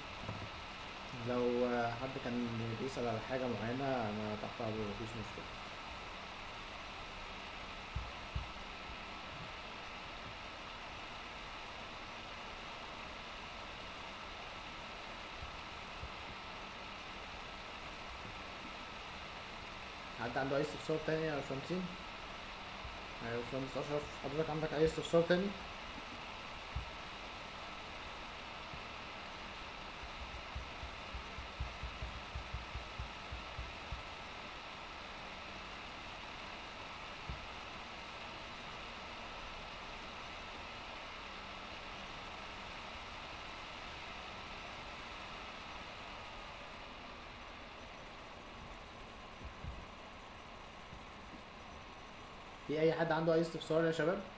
لو آه، حد كان بيسأل على حاجة معينة أنا تحت أمره مفيش مشكلة حد عنده أي استفسار تاني يا باشمهندسين؟ يا باشمهندس أشرف حضرتك عندك أي استفسار تاني؟ في اي حد عنده اي استفسار يا شباب